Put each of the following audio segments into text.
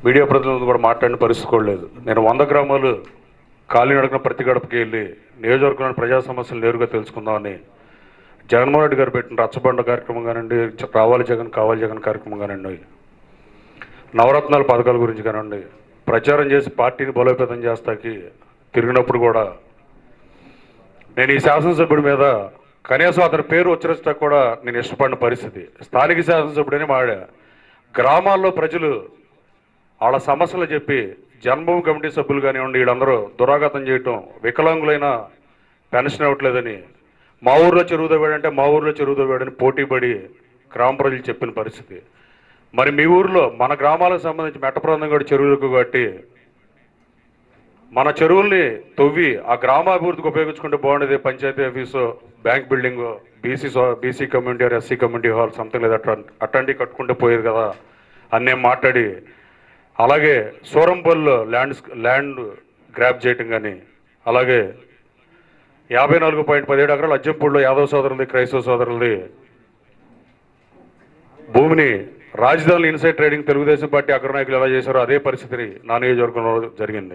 Media ప్రతినిధులు కూడా మాట్లాడిన పరిస్థితి కూడా లేదు నేను వంద గ్రామాలు కాలినడకన ప్రతి గడపకి వెళ్ళి నియోజకవర్గంలోని ప్రజా సమస్యలు నేరుగా తెలుసుకుందామని జగన్మోహన్ రెడ్డి గారు పెట్టిన రచ్చబండ కార్యక్రమం కానివ్వండి రావాలి జగన్ కావాలి జగన్ కార్యక్రమం కానివ్వండి నవరత్నాల పథకాల గురించి కానివ్వండి ప్రచారం చేసి పార్టీని బలోపేతం చేస్తాకి తిరిగినప్పుడు కూడా నేను ఈ శాసనసభ్యుడి మీద కనీసం అతని పేరు ఉచ్చరించడానికి కూడా నేను ఇష్టపడిన పరిస్థితి స్థానిక శాసనసభ్యుడని మాడా గ్రామాల్లో ప్రజలు వాళ్ళ సమస్యలు చెప్పి జన్మభూమి కమిటీ సభ్యులు కానివ్వండి వీళ్ళందరూ దురాఘాతం చేయటం వికలాంగులైన పెన్షన్ ఇవ్వట్లేదని మా ఊర్లో చెరువు తవ్వాడంటే మా ఊర్లో చెరువు తవ్వాడని పోటీపడి గ్రామ ప్రజలు చెప్పిన పరిస్థితి మరి మీ ఊర్లో మన గ్రామాలకు సంబంధించి మెట్ట ప్రాంతం కూడా చెరువులకు కట్టి మన చెరువుల్ని తవ్వి ఆ గ్రామాభివృద్ధికి ఉపయోగించుకుంటే బాగుండేది panchayat office bank building BC BC community or SC community hall something లేదా అట్లా అట్లాంటివి కట్టుకుంటే పోయేది కదా అని నేను మాట్లాడి అలాగే సూరంపల్లిలో ల్యాండ్ ల్యాండ్ గ్రాప్ చేయటం కానీ అలాగే యాభై నాలుగు పాయింట్ పదిహేడు ఎకరాలు అజ్జంపూడిలో యాదవ సోదరులది క్రైస్తవ సోదరులది భూమిని రాజధాని ఇన్సైడ్ ట్రేడింగ్ తెలుగుదేశం పార్టీ అగ్రనాయకులు ఎలా చేశారో అదే పరిస్థితి నా నియోజకవర్గంలో జరిగింది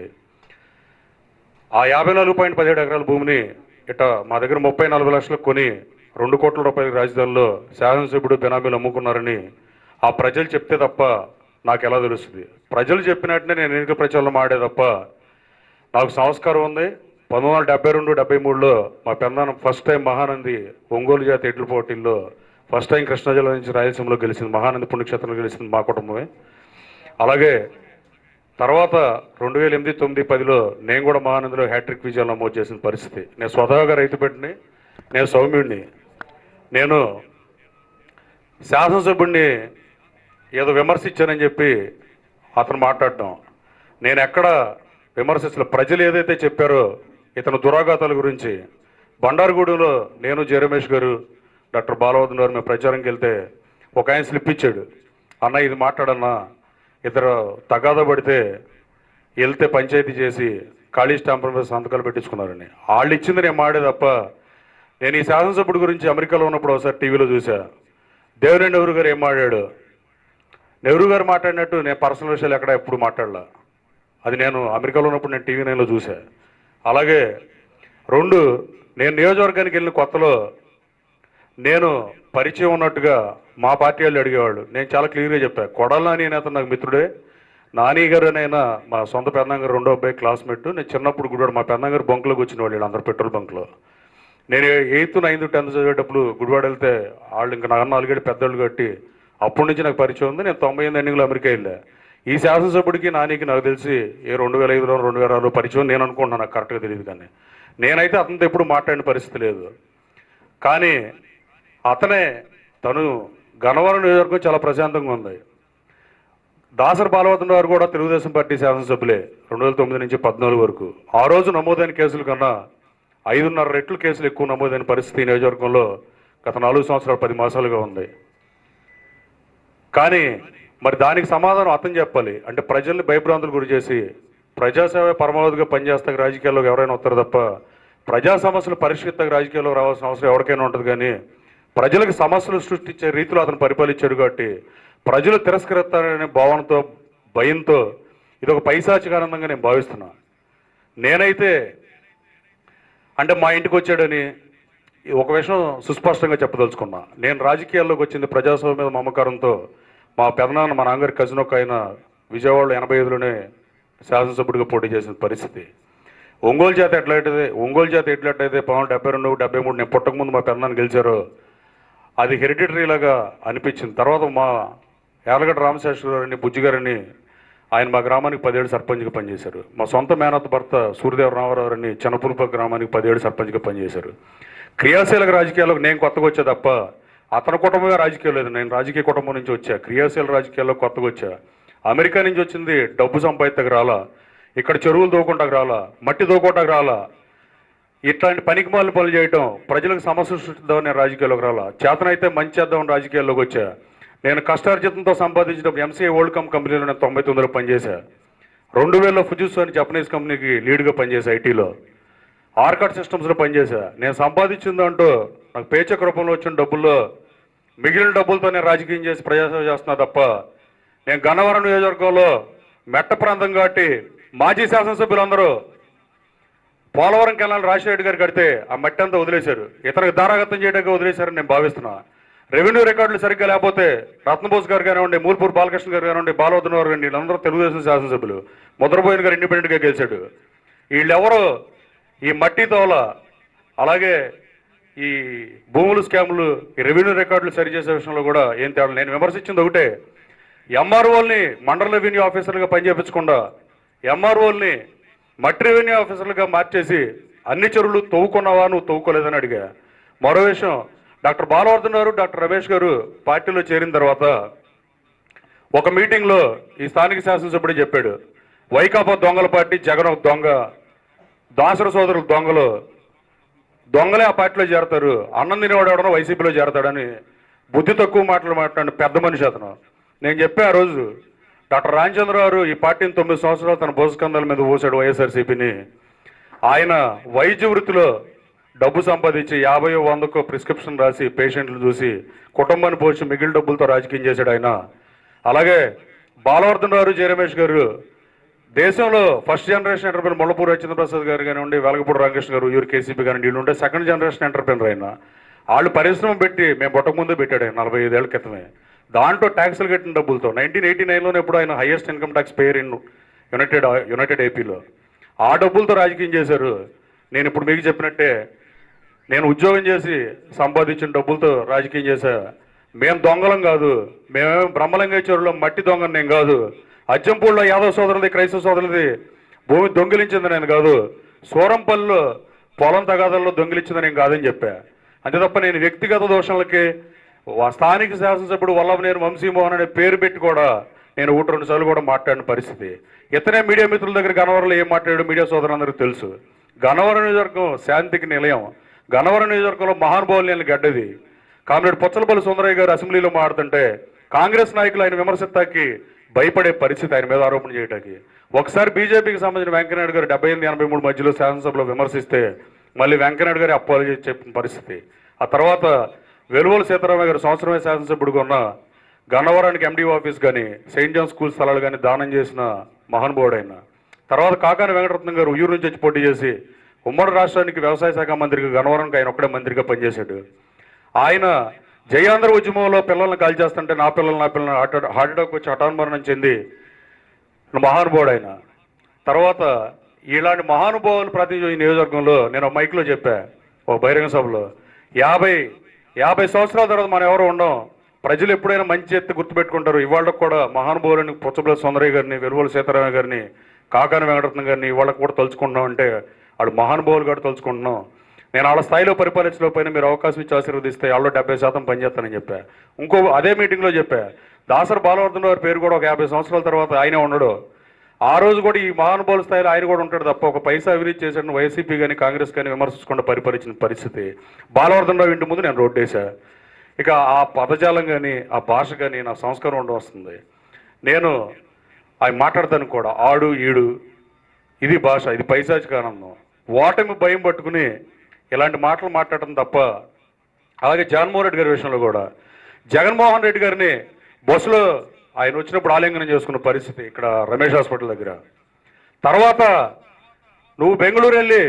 ఆ యాభై నాలుగు పాయింట్ పదిహేడు ఎకరాల భూమిని ఇట మా దగ్గర ముప్పై నలభై లక్షలకు కొని రెండు కోట్ల రూపాయల రాజధానిలో శాసనసభ్యుడు బెనామీలు అమ్ముకున్నారని ఆ ప్రజలు చెప్తే తప్ప నాకు ఎలా తెలుస్తుంది ప్రజలు చెప్పినట్టునే నేను ఎన్నికల ప్రచారంలో మాడే తప్ప నాకు సంస్కారం ఉంది పంతొమ్మిది వందల డెబ్బై రెండు డెబ్బై మూడులో మా పెందానం ఫస్ట్ టైం మహానంది ఒంగోలు జాతి ఎడ్ల పోటీల్లో ఫస్ట్ టైం కృష్ణా జిల్లా నుంచి రాయలసీమలో గెలిచింది మహానంది పుణ్యక్షేత్రంలో గెలిచింది మా కుటుంబమే అలాగే తర్వాత రెండు వేల ఎనిమిది తొమ్మిది పదిలో నేను కూడా మహానందిలో హ్యాట్రిక్ విజయాలు నమోదు చేసిన పరిస్థితి నేను స్వతహాగా రైతు పెట్టిని నేను సౌమ్యుడిని నేను శాసనసభ్యుడిని ఏదో విమర్శించానని చెప్పి అతను మాట్లాడటం నేను ఎక్కడ విమర్శించలే ప్రజలు ఏదైతే చెప్పారో ఇతను దురాఘాతాల గురించి బండారుగూడెంలో నేను జయరమేష్ గారు డాక్టర్ బాలవర్ధన్ గారు మేము ప్రచారంకి వెళ్తే ఒక ఆయన స్లిప్ ఇచ్చాడు అన్న ఇది మాట్లాడన్నా ఇద్దరు తగాదా పడితే వెళ్తే పంచాయతీ చేసి ఖాళీ స్టాంపుల మీద సంతకాలు పెట్టించుకున్నారని వాళ్ళు ఇచ్చింది నేను మాడే తప్ప నేను ఈ శాసనసభ్యుడి గురించి అమెరికాలో ఉన్నప్పుడు ఒకసారి టీవీలో చూసా దేవినేని నెహ్రూ గారు ఏం మాట్లాడాడు నెహ్రూ గారు మాట్లాడినట్టు నేను పర్సనల్ విషయాలు ఎక్కడ ఎప్పుడు మాట్లాడలా అది నేను అమెరికాలో ఉన్నప్పుడు నేను టీవీ నైన్లో చూసా అలాగే రెండు నేను నియోజకవర్గానికి వెళ్ళిన కొత్తలో నేను పరిచయం ఉన్నట్టుగా మా పార్టీ వాళ్ళు అడిగేవాళ్ళు నేను చాలా క్లియర్గా చెప్పాను కొడాల అని అతను నాకు మిత్రుడే నాని గారు అయినా మా సొంత పెద్దంగారు రెండో అబ్బాయి క్లాస్మేట్ నేను చిన్నప్పుడు గుడివాడు మా పెద్దంగారు బంకులోకి వచ్చిన వాళ్ళు వీళ్ళందరూ పెట్రోల్ బంక్లో నేను ఎయిత్ నైన్త్ టెన్త్ చదివేటప్పుడు గుడివాడ వెళ్తే వాళ్ళు ఇంకా నాన్న నాలుగేళ్ళు పెద్దోళ్ళు కట్టి అప్పటి నుంచి నాకు పరిచయం ఉంది నేను తొంభై ఎనిమిది ఎన్నికలు అమెరికా వెళ్ళా ఈ శాసనసభ్యుడికి నానికి నాకు తెలిసి ఏ రెండు వేల ఐదులో రెండు వేల ఆరులో పరిచయం నేను అనుకుంటున్నాను నాకు కరెక్ట్గా తెలియదు కానీ నేనైతే అతనితో ఎప్పుడు మాట్లాడిన పరిస్థితి లేదు కానీ అతనే తను గన్నవరం నియోజకవర్గం చాలా ప్రశాంతంగా ఉంది దాసరి బాలవర్ధన్ గారు కూడా తెలుగుదేశం పార్టీ శాసనసభ్యులే రెండు వేల తొమ్మిది నుంచి పద్నాలుగు వరకు ఆ రోజు నమోదైన కేసుల కన్నా ఐదున్నర రెట్లు కేసులు ఎక్కువ నమోదైన పరిస్థితి ఈ నియోజకవర్గంలో గత నాలుగు సంవత్సరాలు పది మాసాలుగా ఉంది కానీ మరి దానికి సమాధానం అతను చెప్పాలి అంటే ప్రజల్ని భయభ్రాంతులు గురి చేసి ప్రజాసేవ పరమావధిగా పనిచేస్తాక రాజకీయాల్లోకి ఎవరైనా వస్తారు తప్ప ప్రజా సమస్యలు పరిష్కరిస్తాక రాజకీయాల్లో రావాల్సిన అవసరం ఎవరికైనా ఉంటుంది కానీ ప్రజలకు సమస్యలు సృష్టించే రీతిలో అతను పరిపాలించాడు కాబట్టి ప్రజలు తిరస్కరిస్తారనే భావనతో భయంతో ఇది ఒక పైశాచికానందంగా నేను భావిస్తున్నా నేనైతే అంటే మా ఇంటికి వచ్చాడని ఒక విషయం సుస్పష్టంగా చెప్పదలుచుకున్నా నేను రాజకీయాల్లోకి వచ్చింది ప్రజాస్వామ్యం మీద మమకారంతో మా పెదనాన్న మా నాన్నగారి కజిన్ ఒక ఆయన విజయవాడలో ఎనభై ఐదులోనే శాసనసభ్యుడిగా పోటీ చేసిన పరిస్థితి ఒంగోలు జాతి ఎట్లయితే ఒంగోలు జాతి ఎట్లయితే పవన్ డెబ్బై రెండు డెబ్బై మూడు నేను పుట్టకముందు మా పెదనాన్న గెలిచారో అది హెరిడిటరీ లాగా అనిపించింది తర్వాత మా యాలగడ్డ రామశాస్త్రి గారిని బుజ్జి గారిని ఆయన మా గ్రామానికి పదిహేడు సర్పంచ్గా పనిచేశారు మా సొంత మేనత్ భర్త సూర్యదేవ రామారావు గారిని చనపుల్ప గ్రామానికి పదిహేడు సర్పంచ్గా పనిచేశారు క్రియాశీలక రాజకీయాలకు నేను కొత్తగా వచ్చా తప్ప అతని కుటుంబమే రాజకీయాలు లేదు నేను రాజకీయ కుటుంబం నుంచి వచ్చా క్రియాశీల రాజకీయాల్లో కొత్తగా వచ్చా అమెరికా నుంచి వచ్చింది డబ్బు సంపాదితకు రాలా ఇక్కడ చెరువులు దోకుంటాకు రాలా మట్టి దోకుంటాకు రాలా ఇట్లాంటి పనికి మాలిన పనులు చేయటం ప్రజలకు సమస్యలు సృష్టిద్దామని నేను రాజకీయాల్లోకి రాలా చేతనైతే మంచి చేద్దామని రాజకీయాల్లోకి వచ్చా నేను కష్టార్జితంతో సంపాదించిన ఎంసీఏ వరల్డ్ కమ్ కంపెనీలో నేను తొంభై తొమ్మిదిలో పనిచేశా రెండు వేలలో ఫుజిస్ అని జపనీస్ కంపెనీకి లీడ్గా పనిచేశా ఐటీలో ఆర్కాడ్ సిస్టమ్స్లో పనిచేశా నేను సంపాదించిన దాంట్లో నాకు పేచెక్ రూపంలో వచ్చిన డబ్బుల్లో మిగిలిన డబ్బులతో నేను రాజకీయం చేసి ప్రజాసేవ చేస్తున్నా తప్ప నేను గన్నవరం నియోజకవర్గంలో మెట్ట ప్రాంతం కాబట్టి మాజీ శాసనసభ్యులందరూ పోలవరం కెనాల్ రాజశేఖర గారు కడితే ఆ మట్టి అంతా వదిలేశారు ఇతనికి దారాగతం చేయడానికి వదిలేశారని నేను భావిస్తున్నా రెవెన్యూ రికార్డులు సరిగ్గా లేకపోతే రత్నబోస్ గారు కానివ్వండి మూల్పూర్ బాలకృష్ణ గారు కానివ్వండి బాలవర్ధన్ గారు కానివ్వండి వీళ్ళందరూ తెలుగుదేశం శాసనసభ్యులు ముద్రపోయిన గారు ఇండిపెండెంట్ గా గెలిచాడు వీళ్ళెవరో ఈ మట్టి తోల అలాగే ఈ భూములు స్కాములు ఈ రెవెన్యూ రికార్డులు సరిచేసే విషయంలో కూడా ఏం తేడా నేను విమర్శించింది ఒకటే ఎంఆర్ఓల్ని మండల రెవెన్యూ ఆఫీసర్లుగా పనిచేపించకుండా ఎంఆర్ఓల్ని మట్టి రెవెన్యూ ఆఫీసర్లుగా మార్చేసి అన్ని చెరువులు తవ్వుకున్నావా నువ్వు తవ్వుకోలేదని అడిగా మరో విషయం డాక్టర్ బాలవర్ధన్ గారు డాక్టర్ రమేష్ గారు పార్టీలో చేరిన తర్వాత ఒక మీటింగ్లో ఈ స్థానిక శాసనసభ్యుడు చెప్పాడు వైకాపా దొంగల పార్టీ జగన్ ఒక దొంగ దాసర సోదరులు దొంగలు దొంగలే ఆ పార్టీలో చేరతారు అన్నం తినేవాడు ఎవడనో వైసీపీలో చేరతాడని బుద్ధి తక్కువ మాటలు మాట్లాడిన పెద్ద మనిషి అతను నేను చెప్పే ఆ రోజు డాక్టర్ రామచంద్ర గారు ఈ పార్టీని తొమ్మిది సంవత్సరాలు తన భోజకందాల మీద పోసాడు వైఎస్ఆర్సీపీని ఆయన వైద్య వృత్తిలో డబ్బు సంపాదించి యాభై వందకు ప్రిస్క్రిప్షన్ రాసి పేషెంట్లు చూసి కుటుంబాన్ని పోషి మిగిలిన డబ్బులతో రాజకీయం చేశాడు ఆయన అలాగే బాలవర్ధన్ గారు జయరమేష్ గారు దేశంలో first generation entrepreneur Mullapur Prasad గారు కానివ్వండి వెలగపూడి రామకృష్ణ గారు యూరు కేసీపీ కానివ్వండి వీళ్ళు ఉంటే సెకండ్ జనరేషన్ ఎంటర్ప్రైనర్ ఆయన వాళ్ళు పరిశ్రమ పెట్టి మేము పుట్టక ముందే పెట్టాడు ఆయన నలభై ఐదేళ్ల క్రితమే దాంట్లో ట్యాక్సులు కట్టిన డబ్బులతో నైన్టీన్ ఎయిటీ నైన్లోనే ఎప్పుడు ఆయన highest income tax payer in united united ఏపీలో ఆ డబ్బులతో రాజకీయం చేశారు నేను ఇప్పుడు మీకు చెప్పినట్టే నేను ఉద్యోగం చేసి సంపాదించిన డబ్బులతో రాజకీయం చేశా మేము దొంగలం కాదు మేమేం బ్రహ్మలింగ చెరువులో మట్టి దొంగని నేను కాదు అజ్జంపూడిలో యాదవ సోదరులది క్రైస్తవ సోదరులది భూమి దొంగిలించింది నేను కాదు సూరంపల్లిలో పొలం తగాదాల్లో దొంగిలించింది నేను కాదని చెప్పా అంతే తప్ప నేను వ్యక్తిగత దోషాలకి వా- స్థానిక శాసనసభ్యుడు వల్లభనేని వంశీమోహన్ అనే పేరు పెట్టి కూడా నేను ఒకటి రెండు సార్లు కూడా మాట్లాడిన పరిస్థితి ఇతనే మీడియా మిత్రుల దగ్గర గనవరంలో ఏం మాట్లాడాడు మీడియా సోదరులందరికీ తెలుసు గన్నవరం నియోజకవర్గం శాంతికి నిలయం గన్నవరం నియోజకవర్గంలో మహానుభావులు నేను గడ్డది కామ్రేడ్ పొచ్చలపల్లి సుందరయ్య గారు అసెంబ్లీలో మాట్లాడుతుంటే కాంగ్రెస్ నాయకులు ఆయన విమర్శిస్తాకి భయపడే పరిస్థితి ఆయన మీద ఆరోపణ చేయడానికి ఒకసారి బీజేపీకి సంబంధించిన వెంకయ్యనాయుడు గారు డెబ్బై ఎనిమిది ఎనభై మూడు మధ్యలో శాసనసభలో విమర్శిస్తే మళ్ళీ వెంకయ్యనాయుడు గారి అప్పాలు చెప్పిన పరిస్థితి ఆ తర్వాత వెలువల సీతారామయ్య గారు సంవత్సరమే శాసనసభ్యుడిగా ఉన్న గన్నవరానికి ఎండి ఆఫీస్ కానీ సెయింట్ జాన్ స్కూల్ స్థలాలు కానీ దానం చేసిన మహానుభావుడు ఆయన తర్వాత కాకాని వెంకటరత్నం గారు ఉయ్యూరు నుంచి వచ్చి పోటీ చేసి ఉమ్మడి రాష్ట్రానికి వ్యవసాయ శాఖ మంత్రిగా గన్నవరానికి ఆయన ఒక్కడే మంత్రిగా పనిచేశాడు ఆయన జయాంధ్ర ఉద్యమంలో పిల్లల్ని కాల్ చేస్తుంటే నా పిల్లలు నా పిల్లల్ని హార్ట్ హార్ట్ అటాక్ వచ్చి హఠాన్మరణం చెంది మహానుభావుడు ఆయన తర్వాత ఇలాంటి మహానుభావులు ప్రాతినిధ్యం ఈ నియోజకవర్గంలో నేను ఒక మైక్లో చెప్పా ఒక బహిరంగ సభలో యాభై యాభై సంవత్సరాల తర్వాత మనం ఎవరు ఉండం ప్రజలు ఎప్పుడైనా మంచి ఎత్తి గుర్తుపెట్టుకుంటారు ఇవాళ కూడా మహానుభావులని పుచ్చపల్లి సుందరయ్య గారిని వెలువల సీతారామయ్య గారిని కాకాని వెంకటరత్నం గారిని ఇవాళ కూడా తలుచుకుంటున్నాం అంటే వాళ్ళు మహానుభావులు కూడా తలుచుకుంటున్నాం నేను వాళ్ళ స్థాయిలో పరిపాలించలేకపోయినా మీరు అవకాశం ఇచ్చి ఆశీర్వదిస్తే వాళ్ళు డెబ్బై శాతం పనిచేస్తానని చెప్పా ఇంకో అదే మీటింగ్లో చెప్పా దాసర్ బాలవర్ధన్ గారి పేరు కూడా ఒక యాభై సంవత్సరాల తర్వాత ఆయనే ఉండడు ఆ రోజు కూడా ఈ మహానుభావుల స్థాయిలో ఆయన కూడా ఉంటాడు తప్ప ఒక పైసా అవినీతి చేసిన వైసీపీ కానీ కాంగ్రెస్ కానీ విమర్శించకుండా పరిపాలించిన పరిస్థితి బాలవర్ధన్ రావు ఇంటి ముందు నేను రోడ్డు వేసా ఇక ఆ పదజాలం కానీ ఆ భాష కానీ నా సంస్కారం ఉండి వస్తుంది నేను ఆయన మాట్లాడతాను కూడా ఆడు ఈడు ఇది భాష ఇది పైశాచిక ఆనందం ఓటమి భయం పట్టుకుని ఇలాంటి మాటలు మాట్లాడటం తప్ప అలాగే జగన్మోహన్ రెడ్డి గారి విషయంలో కూడా జగన్మోహన్ రెడ్డి గారిని బస్సులో ఆయన వచ్చినప్పుడు ఆలింగనం చేసుకున్న పరిస్థితి ఇక్కడ రమేష్ హాస్పిటల్ దగ్గర తర్వాత నువ్వు బెంగళూరు వెళ్ళి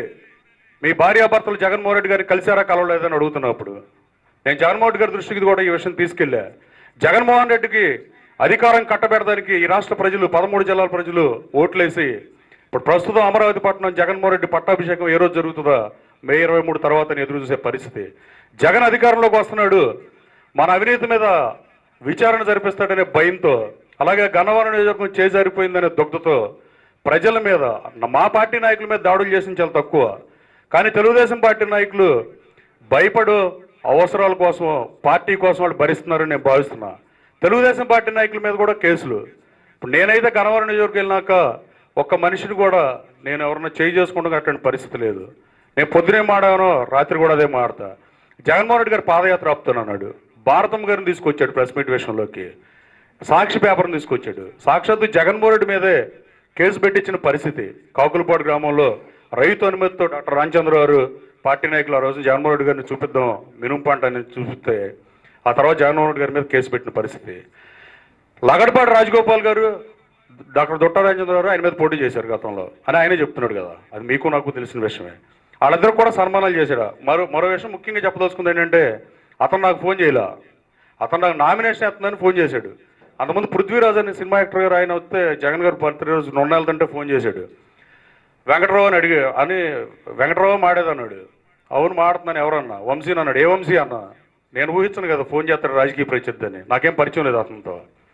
మీ భార్యాభర్తలు జగన్మోహన్ రెడ్డి గారిని కలిసారా కలవలేదని అడుగుతున్నప్పుడు నేను జగన్మోహన్ రెడ్డి గారి దృష్టికి కూడా ఈ విషయం తీసుకెళ్ళా జగన్మోహన్ రెడ్డికి అధికారం కట్టబెడడానికి ఈ రాష్ట్ర ప్రజలు పదమూడు జిల్లాల ప్రజలు ఓట్లేసి ఇప్పుడు ప్రస్తుతం అమరావతి పట్టణం జగన్మోహన్ రెడ్డి పట్టాభిషేకం ఏ రోజు జరుగుతుందా మే ఇరవై మూడు తర్వాత ఎదురు చూసే పరిస్థితి జగన్ అధికారంలోకి వస్తున్నాడు మన అవినీతి మీద విచారణ జరిపిస్తాడనే భయంతో అలాగే గన్నవరం నియోజకవర్గం చేజారిపోయిందనే దుగ్ధతో ప్రజల మీద మా పార్టీ నాయకుల మీద దాడులు చేసిన చాలా తక్కువ కానీ తెలుగుదేశం పార్టీ నాయకులు భయపడు అవసరాల కోసం పార్టీ కోసం వాళ్ళు భరిస్తున్నారని నేను భావిస్తున్నా తెలుగుదేశం పార్టీ నాయకుల మీద కూడా కేసులు ఇప్పుడు నేనైతే గన్నవరం నియోజకవర్గం వెళ్ళినాక ఒక్క మనిషిని కూడా నేను ఎవరన్నా చేయి చేసుకుంటూ అటువంటి పరిస్థితి లేదు నేను పొద్దునే మాడానో రాత్రి కూడా అదే మాడతా జగన్మోహన్ రెడ్డి గారు పాదయాత్ర ఆపుతానన్నాడు భారతం గారిని తీసుకొచ్చాడు ప్రెస్ మీట్ విషయంలోకి సాక్షి పేపర్ని తీసుకొచ్చాడు సాక్షాత్తు జగన్మోహన్ రెడ్డి మీదే కేసు పెట్టించిన పరిస్థితి కాకులపాడు గ్రామంలో రైతు అనుమతితో డాక్టర్ రామచంద్ర గారు పార్టీ నాయకులు ఆ రోజు జగన్మోహన్ రెడ్డి గారిని చూపిద్దాం మినుము పంట అని చూపిస్తే ఆ తర్వాత జగన్మోహన్ రెడ్డి గారి మీద కేసు పెట్టిన పరిస్థితి లగడపాటి రాజగోపాల్ గారు డాక్టర్ దొట్టారాజేంద్రరావు ఆయన మీద పోటీ చేశారు గతంలో అని ఆయనే చెప్తున్నాడు కదా అది మీకు నాకు తెలిసిన విషయమే వాళ్ళిద్దరు కూడా సన్మానాలు చేశాడు మరో మరో విషయం ముఖ్యంగా చెప్పదలుచుకుంది ఏంటంటే అతను నాకు ఫోన్ చేయలే అతను నాకు నామినేషన్ వేస్తుందని ఫోన్ చేశాడు అంతకుముందు పృథ్వీరాజ్ అనే సినిమా యాక్టర్ గారు ఆయన వస్తే జగన్ గారు బర్త్డే రోజు నొన్నాళ్ళంటే ఫోన్ చేశాడు వెంకటరావు అని అడిగా అని వెంకటరావు మాడేదన్నాడు అవును మాడుతున్నాను ఎవరన్నా వంశీ అని అన్నాడు ఏ వంశీ అన్న నేను ఊహించను కదా ఫోన్ చేస్తాడు రాజకీయ ప్రత్యర్థి అని నాకేం పరిచయం లేదు అతనితో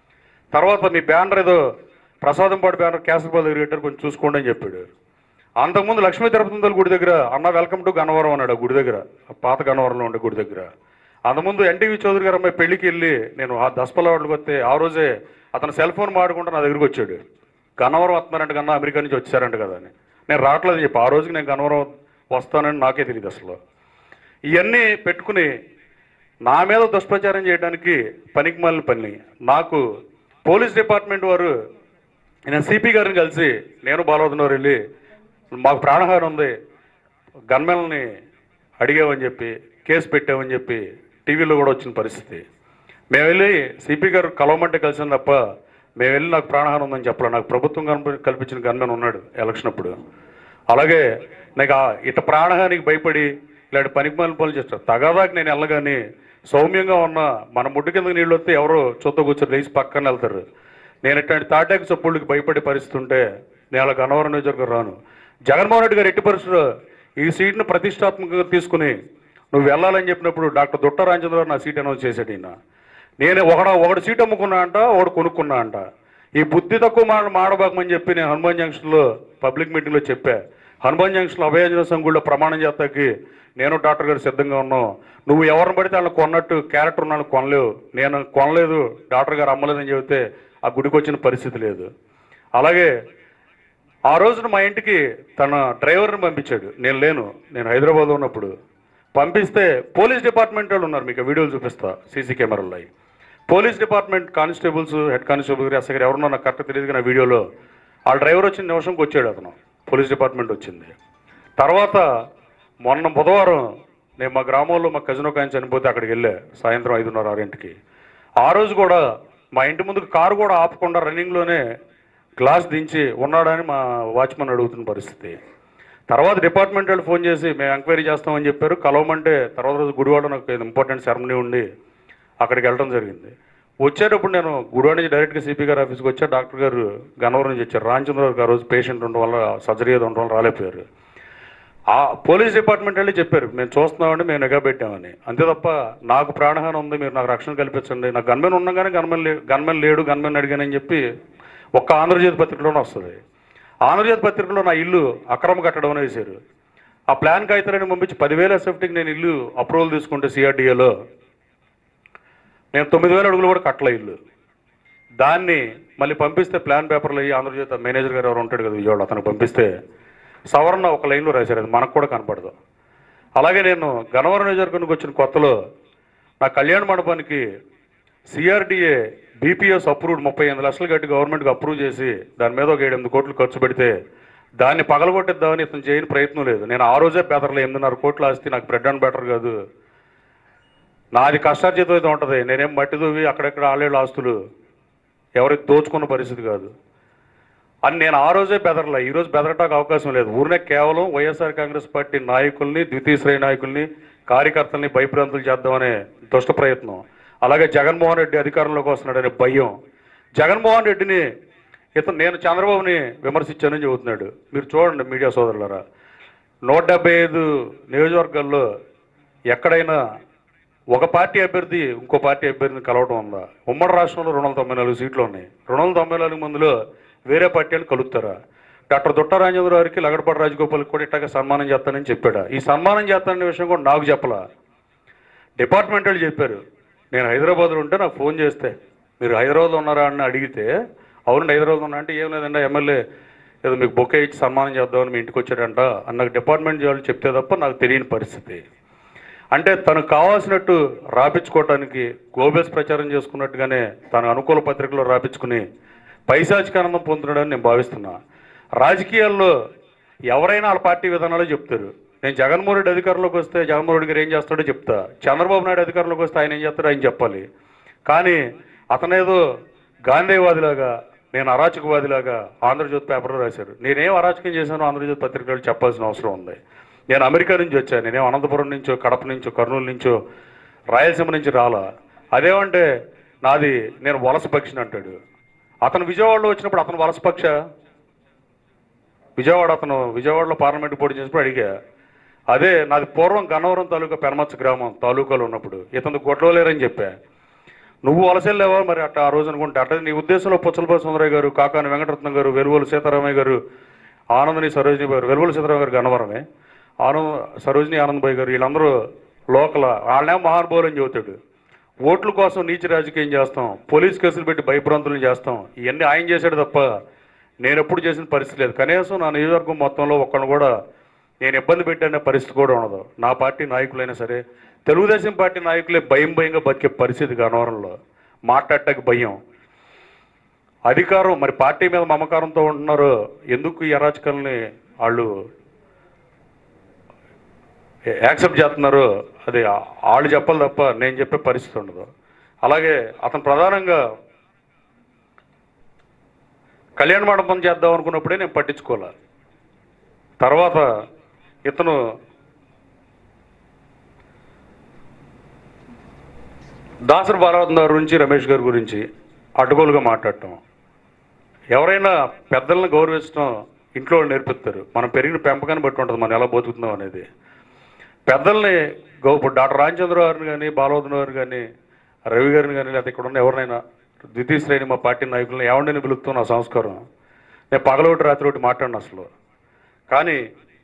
తర్వాత మీ బ్యానర్ ఏదో ప్రసాదం పాటు బ్యానర్ క్యాసర్బాల్ దగ్గర పెట్టారు కొంచెం చూసుకోండి అని చెప్పాడు అంతకుముందు లక్ష్మీ తిరుపతి గుడి దగ్గర అన్న వెల్కమ్ టు గన్నవరం అన్నాడు ఆ గుడి దగ్గర ఆ పాత గన్నవరంలో ఉండే గుడి దగ్గర అంతకుముందు ఎన్టీవీ చౌదరి గారు అమ్మాయి పెళ్లికి వెళ్ళి నేను ఆ దసపల్ల వాడికి వస్తే ఆ రోజే అతను సెల్ ఫోన్ మాడుకుంటూ నా దగ్గరికి వచ్చాడు గన్నవరం వస్తున్నారంట కన్నా అమెరికా నుంచి వచ్చారంట కదా అని నేను రావట్లేదు చెప్పి ఆ రోజుకి నేను గన్నవరం వస్తానని నాకే తెలియదు అసలు ఇవన్నీ పెట్టుకుని నా మీద దుష్ప్రచారం చేయడానికి పనికి మాలిన పని నాకు పోలీస్ డిపార్ట్మెంట్ వారు నేను సిపి గారిని కలిసి నేను బాలవదనవారు వెళ్ళి మాకు ప్రాణహారం ఉంది గన్మెల్ని అడిగామని చెప్పి కేసు పెట్టామని చెప్పి టీవీలో కూడా వచ్చిన పరిస్థితి మేము వెళ్ళి సిపి గారు కలవమంటే కలిసాం తప్ప మేము వెళ్ళి నాకు ప్రాణహారం ఉందని చెప్పలే నాకు ప్రభుత్వం కల్ప- కల్పించిన గన్మెన్ ఉన్నాడు ఎలక్షన్ అప్పుడు అలాగే నాకు ఆ- ఇట ప్రాణహానికి భయపడి ఇలాంటి పనికి మాలిన పనులు చేస్తారు తగాదాకి నేను వెళ్ళగాని సౌమ్యంగా ఉన్న మన ముడ్డు కింద నీళ్ళు వస్తే ఎవరో చూత కూర్చొని లేచి పక్కన వెళ్తారు నేను ఇట్లాంటి తాటాకి చప్పుళ్ళకి భయపడే పరిస్థితి ఉంటే నేను అలా గన్నవరం నియోజకవర్గం రాను జగన్మోహన్ రెడ్డి గారు ఎట్టి పరిస్థితుల్లో ఈ సీట్ను ప్రతిష్టాత్మకంగా తీసుకుని నువ్వు వెళ్ళాలని చెప్పినప్పుడు డాక్టర్ దుట్ట రాజేంద్రరావు నా సీట్ అనౌన్స్ చేశాడు ఈయన నేను ఒకడ ఒకటి సీట్ అమ్ముకున్నా అంట ఒకడు కొనుక్కున్నా అంట ఈ బుద్ధి తక్కువ మాట మాడబాకమని చెప్పి నేను హనుమాన్ జంక్షన్లో పబ్లిక్ మీటింగ్లో చెప్పా హనుమాన్ జంక్షన్లో అభయాంజన సంఘుల్లో ప్రమాణం చేస్తాకి నేను డాక్టర్ గారు సిద్ధంగా ఉన్నాం నువ్వు ఎవరిని పడితే వాళ్ళని కొన్నట్టు క్యారెక్టర్ ఉన్నాను కొనలేవు నేను కొనలేదు డాక్టర్ గారు అమ్మలేదని చెబితే ఆ గుడికి వచ్చిన పరిస్థితి లేదు అలాగే ఆ రోజున మా ఇంటికి తన డ్రైవర్ని పంపించాడు నేను లేను నేను హైదరాబాద్లో ఉన్నప్పుడు పంపిస్తే పోలీస్ డిపార్ట్మెంట్ వాళ్ళు ఉన్నారు మీకు ఆ వీడియోలు చూపిస్తా సీసీ కెమెరాల్లో అవి. Police department constables head constable గారు ఎస్ఐ గారు ఎవరున్నా నాకు కరెక్ట్ తెలియదు కానీ ఆ వీడియోలో ఆ డ్రైవర్ వచ్చిన నిమిషంకి వచ్చాడు అతను పోలీస్ డిపార్ట్మెంట్ వచ్చింది తర్వాత మొన్న బుధవారం నేను మా గ్రామంలో మా కజిన్ ఒక ఆయన చనిపోతే అక్కడికి వెళ్ళా సాయంత్రం ఐదున్నర ఆరింటికి ఆ రోజు కూడా మా ఇంటి ముందుకు కారు కూడా ఆపకుండా రన్నింగ్లోనే గ్లాస్ దించి ఉన్నాడని మా వాచ్మెన్ అడుగుతున్న పరిస్థితి తర్వాత డిపార్ట్మెంట్ వాళ్ళు ఫోన్ చేసి మేము ఎంక్వైరీ చేస్తామని చెప్పారు కలవమంటే తర్వాత రోజు గుడివాడ నాకు ఇంపార్టెంట్ సెరమనీ ఉండి అక్కడికి వెళ్ళడం జరిగింది వచ్చేటప్పుడు నేను గుడివాడ నుంచి డైరెక్ట్గా సిపి గారి ఆఫీస్కి వచ్చా డాక్టర్ గారు గన్నవరం నుంచి వచ్చారు రామచంద్రరావు గారు ఆ రోజు పేషెంట్ ఉండడం వల్ల సర్జరీ ఏదో ఉండడం వల్ల రాలేకపోయారు ఆ పోలీస్ డిపార్ట్మెంట్ వెళ్ళి చెప్పారు మేము చూస్తున్నామండి మేము నిఘా పెట్టామని అంతే తప్ప నాకు ప్రాణహాని ఉంది మీరు నాకు రక్షణ కల్పించండి నాకు గన్మెన్ ఉండగానే గన్మెన్ లే గన్మెన్ లేడు గన్మెన్ అడిగానని చెప్పి ఒక్క ఆంధ్రజ్యోతి పత్రికలోనే వస్తుంది ఆంధ్రజ్యోతి పత్రికలో నా ఇల్లు అక్రమ కట్టడం అని వేశారు ఆ ప్లాన్ కాగితాలని పంపించి పదివేల ఎస్ఎఫ్టీకి నేను ఇల్లు అప్రూవల్ తీసుకుంటే సిఆర్డిఏలో నేను తొమ్మిది వేల అడుగులు కూడా కట్టలే ఇల్లు దాన్ని మళ్ళీ పంపిస్తే ప్లాన్ పేపర్లు అయ్యి ఆంధ్రజ్యోతి మేనేజర్ గారు ఎవరు ఉంటాడు కదా విజయవాడ అతనికి పంపిస్తే సవరణ ఒక లైన్లో రాశారు అది మనకు కూడా కనపడదు అలాగే నేను గన్నవరం నియోజకవర్గానికి వచ్చిన కొత్తలో నా కళ్యాణ మండపానికి సిఆర్డిఏ బీపీఎస్ అప్రూవ్డ్ ముప్పై ఎనిమిది లక్షలు కట్టి గవర్నమెంట్కి అప్రూవ్ చేసి దాని మీద ఒక ఏడు ఎనిమిది కోట్లు ఖర్చు పెడితే దాన్ని పగలగొట్టిద్దామని ఇతను చేయని ప్రయత్నం లేదు నేను ఆ రోజే బెదర్లో ఎనిమిదిన్నర కోట్లు ఆస్తి నాకు బ్రెడ్ అండ్ బెటర్ కాదు నాది కష్టార్జితం అయితే ఉంటుంది నేనేం మట్టి దూవి అక్కడెక్కడ ఆలేళ్ళు ఆస్తులు ఎవరికి దోచుకున్న పరిస్థితి కాదు అని నేను ఆ రోజే బెదరలే ఈ రోజు బెదరటానికి అవకాశం లేదు ఊరినే కేవలం వైఎస్ఆర్ కాంగ్రెస్ పార్టీ నాయకుల్ని ద్వితీయ శ్రేణి నాయకుల్ని కార్యకర్తల్ని భయభ్రాంతులు చేద్దామనే దుష్ట ప్రయత్నం అలాగే జగన్మోహన్ రెడ్డి అధికారంలోకి వస్తున్నాడనే భయం జగన్మోహన్ రెడ్డిని ఇతను నేను చంద్రబాబుని విమర్శించానని చెబుతున్నాడు మీరు చూడండి మీడియా సోదరులారా నూట డెబ్బై ఐదు నియోజకవర్గాల్లో ఎక్కడైనా ఒక పార్టీ అభ్యర్థి ఇంకో పార్టీ అభ్యర్థిని కలవడం ఉందా ఉమ్మడి రాష్ట్రంలో రెండు వందల తొంభై నాలుగు సీట్లు ఉన్నాయి రెండు వందల తొంభై నాలుగు మందిలో వేరే పార్టీలు కలుపుతారా డాక్టర్ దుట్ట రాజేంద్ర గారికి లగడపాటి రాజగోపాల్కి కూడా ఇట్లాగా సన్మానం చేస్తానని చెప్పాడా ఈ సన్మానం చేస్తాననే విషయం కూడా నాకు చెప్పలా డిపార్ట్మెంట్ వాళ్ళు చెప్పారు నేను హైదరాబాద్లో ఉంటే నాకు ఫోన్ చేస్తే మీరు హైదరాబాద్లో ఉన్నారా అని అడిగితే అవునండి హైదరాబాద్లో ఉన్నా అంటే ఏం లేదండి ఎమ్మెల్యే ఏదో మీకు బొకే ఇచ్చి సన్మానం చేద్దామని మీ ఇంటికి వచ్చాడంట అని నాకు డిపార్ట్మెంట్ వాళ్ళు చెప్తే తప్ప నాకు తెలియని పరిస్థితి అంటే తనకు కావాల్సినట్టు రాపించుకోవటానికి గోబెస్ ప్రచారం చేసుకున్నట్టుగానే తన అనుకూల పత్రికలో రాపించుకుని పైశాచిక ఆనందం పొందుతున్నాడని నేను భావిస్తున్నా రాజకీయాల్లో ఎవరైనా వాళ్ళ పార్టీ విధానాలు చెప్తారు నేను జగన్మోహన్ రెడ్డి అధికారంలోకి వస్తే జగన్మోహన్ రెడ్డి గారు ఏం చేస్తాడో చెప్తా చంద్రబాబు నాయుడు అధికారంలోకి వస్తే ఆయన ఏం చేస్తాడో ఆయన చెప్పాలి కానీ అతనేదో గాంధీవాదిలాగా నేను అరాచకవాదిలాగా ఆంధ్రజ్యోతి పేపర్లో రాశారు నేనేం అరాచకం చేశానో ఆంధ్రజ్యోతి పత్రికలు చెప్పాల్సిన అవసరం ఉంది నేను అమెరికా నుంచి వచ్చాను నేనేం అనంతపురం నుంచో కడప నుంచో కర్నూలు నుంచో రాయలసీమ నుంచి రాలా అదేమంటే నాది నేను వలస పక్షిని అంటాడు అతను విజయవాడలో వచ్చినప్పుడు అతను వలస పక్ష విజయవాడ అతను విజయవాడలో పార్లమెంట్ పోటీ చేసినప్పుడు అడిగా అదే నాది పూర్వం గన్నవరం తాలూకా పెనమచ్చ గ్రామం తాలూకాలో ఉన్నప్పుడు ఇతను గొడ్డలేరని చెప్పా నువ్వు వలసెళ్ళావా మరి అట్ట ఆ రోజు అనుకుంటే అట్ట నీ ఉద్దేశంలో పుచ్చలపల్లి సుందరయ్య గారు కాకాని వెంకటరత్నం గారు వెలువోలు సీతారామయ్య గారు ఆనందని సరోజిని గారు వెలువోలు సీతారామ గారు గన్నవరమే ఆనంద్ సరోజిని ఆనందబాయి గారు వీళ్ళందరూ లోకల వాళ్ళేమో మహానుభావులు అని చెబుతాడు ఓట్ల కోసం నీచ రాజకీయం చేస్తాం పోలీస్ కేసులు పెట్టి భయభ్రాంతులు చేస్తాం ఇవన్నీ ఆయన చేశాడు తప్ప నేను ఎప్పుడు చేసిన పరిస్థితి లేదు కనీసం నా నియోజకవర్గం మొత్తంలో ఒక్కడిని కూడా నేను ఇబ్బంది పెట్టానే పరిస్థితి కూడా ఉండదు నా పార్టీ నాయకులైనా సరే తెలుగుదేశం పార్టీ నాయకులే భయం భయంగా బతికే పరిస్థితి గనవరంలో మాట్లాడటానికి భయం అధికారం మరి పార్టీ మీద మమకారంతో ఉంటున్నారు ఎందుకు ఈ అరాచకాలని వాళ్ళు యాక్సెప్ట్ చేస్తున్నారు అది వాళ్ళు చెప్పాలి తప్ప నేను చెప్పే పరిస్థితి ఉండదు అలాగే అతను ప్రధానంగా కళ్యాణ మండపం చేద్దాం అనుకున్నప్పుడే నేను పట్టించుకోలే తర్వాత ఇతను దాసరి బాలరాజు గారి గురించి రమేష్ గారి గురించి అడ్డగోలుగా మాట్లాడటం ఎవరైనా పెద్దలను గౌరవించడం ఇంట్లో వాళ్ళు నేర్పిస్తారు మనం పెరిగిన పెంపకాన్ని బట్టి ఉంటుంది మనం ఎలా బతుకుతున్నాం అనేది పెద్దల్ని గౌ ఇప్పుడు డాక్టర్ రామచంద్ర గారిని కానీ బాలవదన్ గారు కానీ రవి గారిని కానీ లేకపోతే ఇక్కడ ఉన్న ఎవరినైనా ద్వితీయ శ్రేణి మా పార్టీ నాయకులను ఎవరిని పిలుస్తాం నా సంస్కారం నేను పగలొకటి రాత్రి ఒకటి మాట్లాడిన అసలు కానీ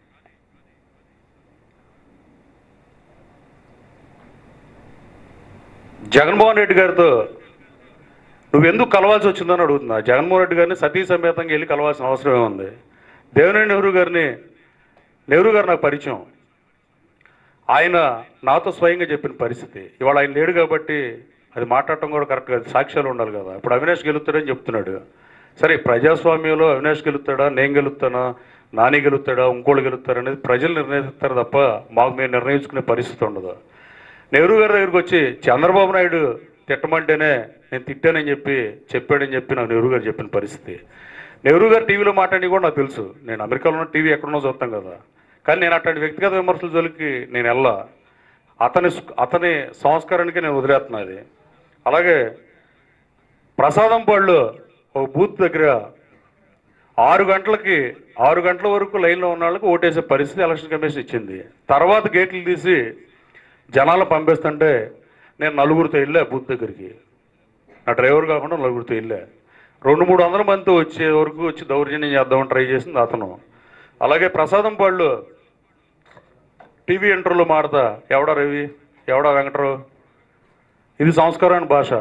జగన్మోహన్ రెడ్డి గారితో నువ్వు ఎందుకు కలవాల్సి వచ్చిందని అడుగుతున్నా జగన్మోహన్ రెడ్డి గారిని సతీ సమేతంగా వెళ్ళి కలవాల్సిన అవసరం ఏముంది దేవినేని నెహ్రూ గారిని నెహ్రూ గారు నాకు పరిచయం ఆయన నాతో స్వయంగా చెప్పిన పరిస్థితి ఇవాళ ఆయన లేడు కాబట్టి అది మాట్లాడటం కూడా కరెక్ట్ కాదు సాక్ష్యాలు ఉండాలి కదా ఇప్పుడు అవినాష్ గెలుస్తాడని చెప్తున్నాడు సరే ప్రజాస్వామ్యంలో అవినాష్ గెలుస్తాడా నేను గెలుస్తానా నాని గెలుస్తాడా ఇంకోళ్ళు గెలుస్తారా అనేది ప్రజలు నిర్ణయిస్తారు తప్ప మాకు మేము నిర్ణయించుకునే పరిస్థితి ఉండదు నెహ్రూ గారి దగ్గరికి వచ్చి చంద్రబాబు నాయుడు తిట్టమంటేనే నేను తిట్టానని చెప్పి చెప్పాడని చెప్పి నాకు నెహ్రూ గారు చెప్పిన పరిస్థితి నెహ్రూ గారు టీవీలో మాట్లాడి కూడా నాకు తెలుసు నేను అమెరికాలో ఉన్న టీవీ ఎక్కడున్నో చూస్తాం కదా కానీ నేను అట్లాంటి వ్యక్తిగత విమర్శల జోలికి నేను వెళ్ళా అతని స్- అతని సంస్కారానికి నేను వదిలేస్తున్నది అలాగే ప్రసాదం పళ్ళు ఒక బూత్ దగ్గర ఆరు గంటలకి ఆరు గంటల వరకు లైన్లో ఉన్న వాళ్ళకి ఓటేసే పరిస్థితి ఎలక్షన్ కమిషన్ ఇచ్చింది తర్వాత గేట్లు తీసి జనాలు పంపిస్తుంటే నేను నలుగురితో వెళ్ళా బూత్ దగ్గరికి నా డ్రైవర్ కాకుండా నలుగురితో వెళ్ళా రెండు మూడు వందల మందితో వచ్చే వరకు వచ్చి దౌర్జన్యం చేద్దామని ట్రై చేసింది అతను అలాగే ప్రసాదం పాళ్ళు టీవీ ఇంటర్వ్యూలో మాడతా ఎవడా రవి ఎవడా వెంకటరావు ఇది సంస్కారాన్ని భాష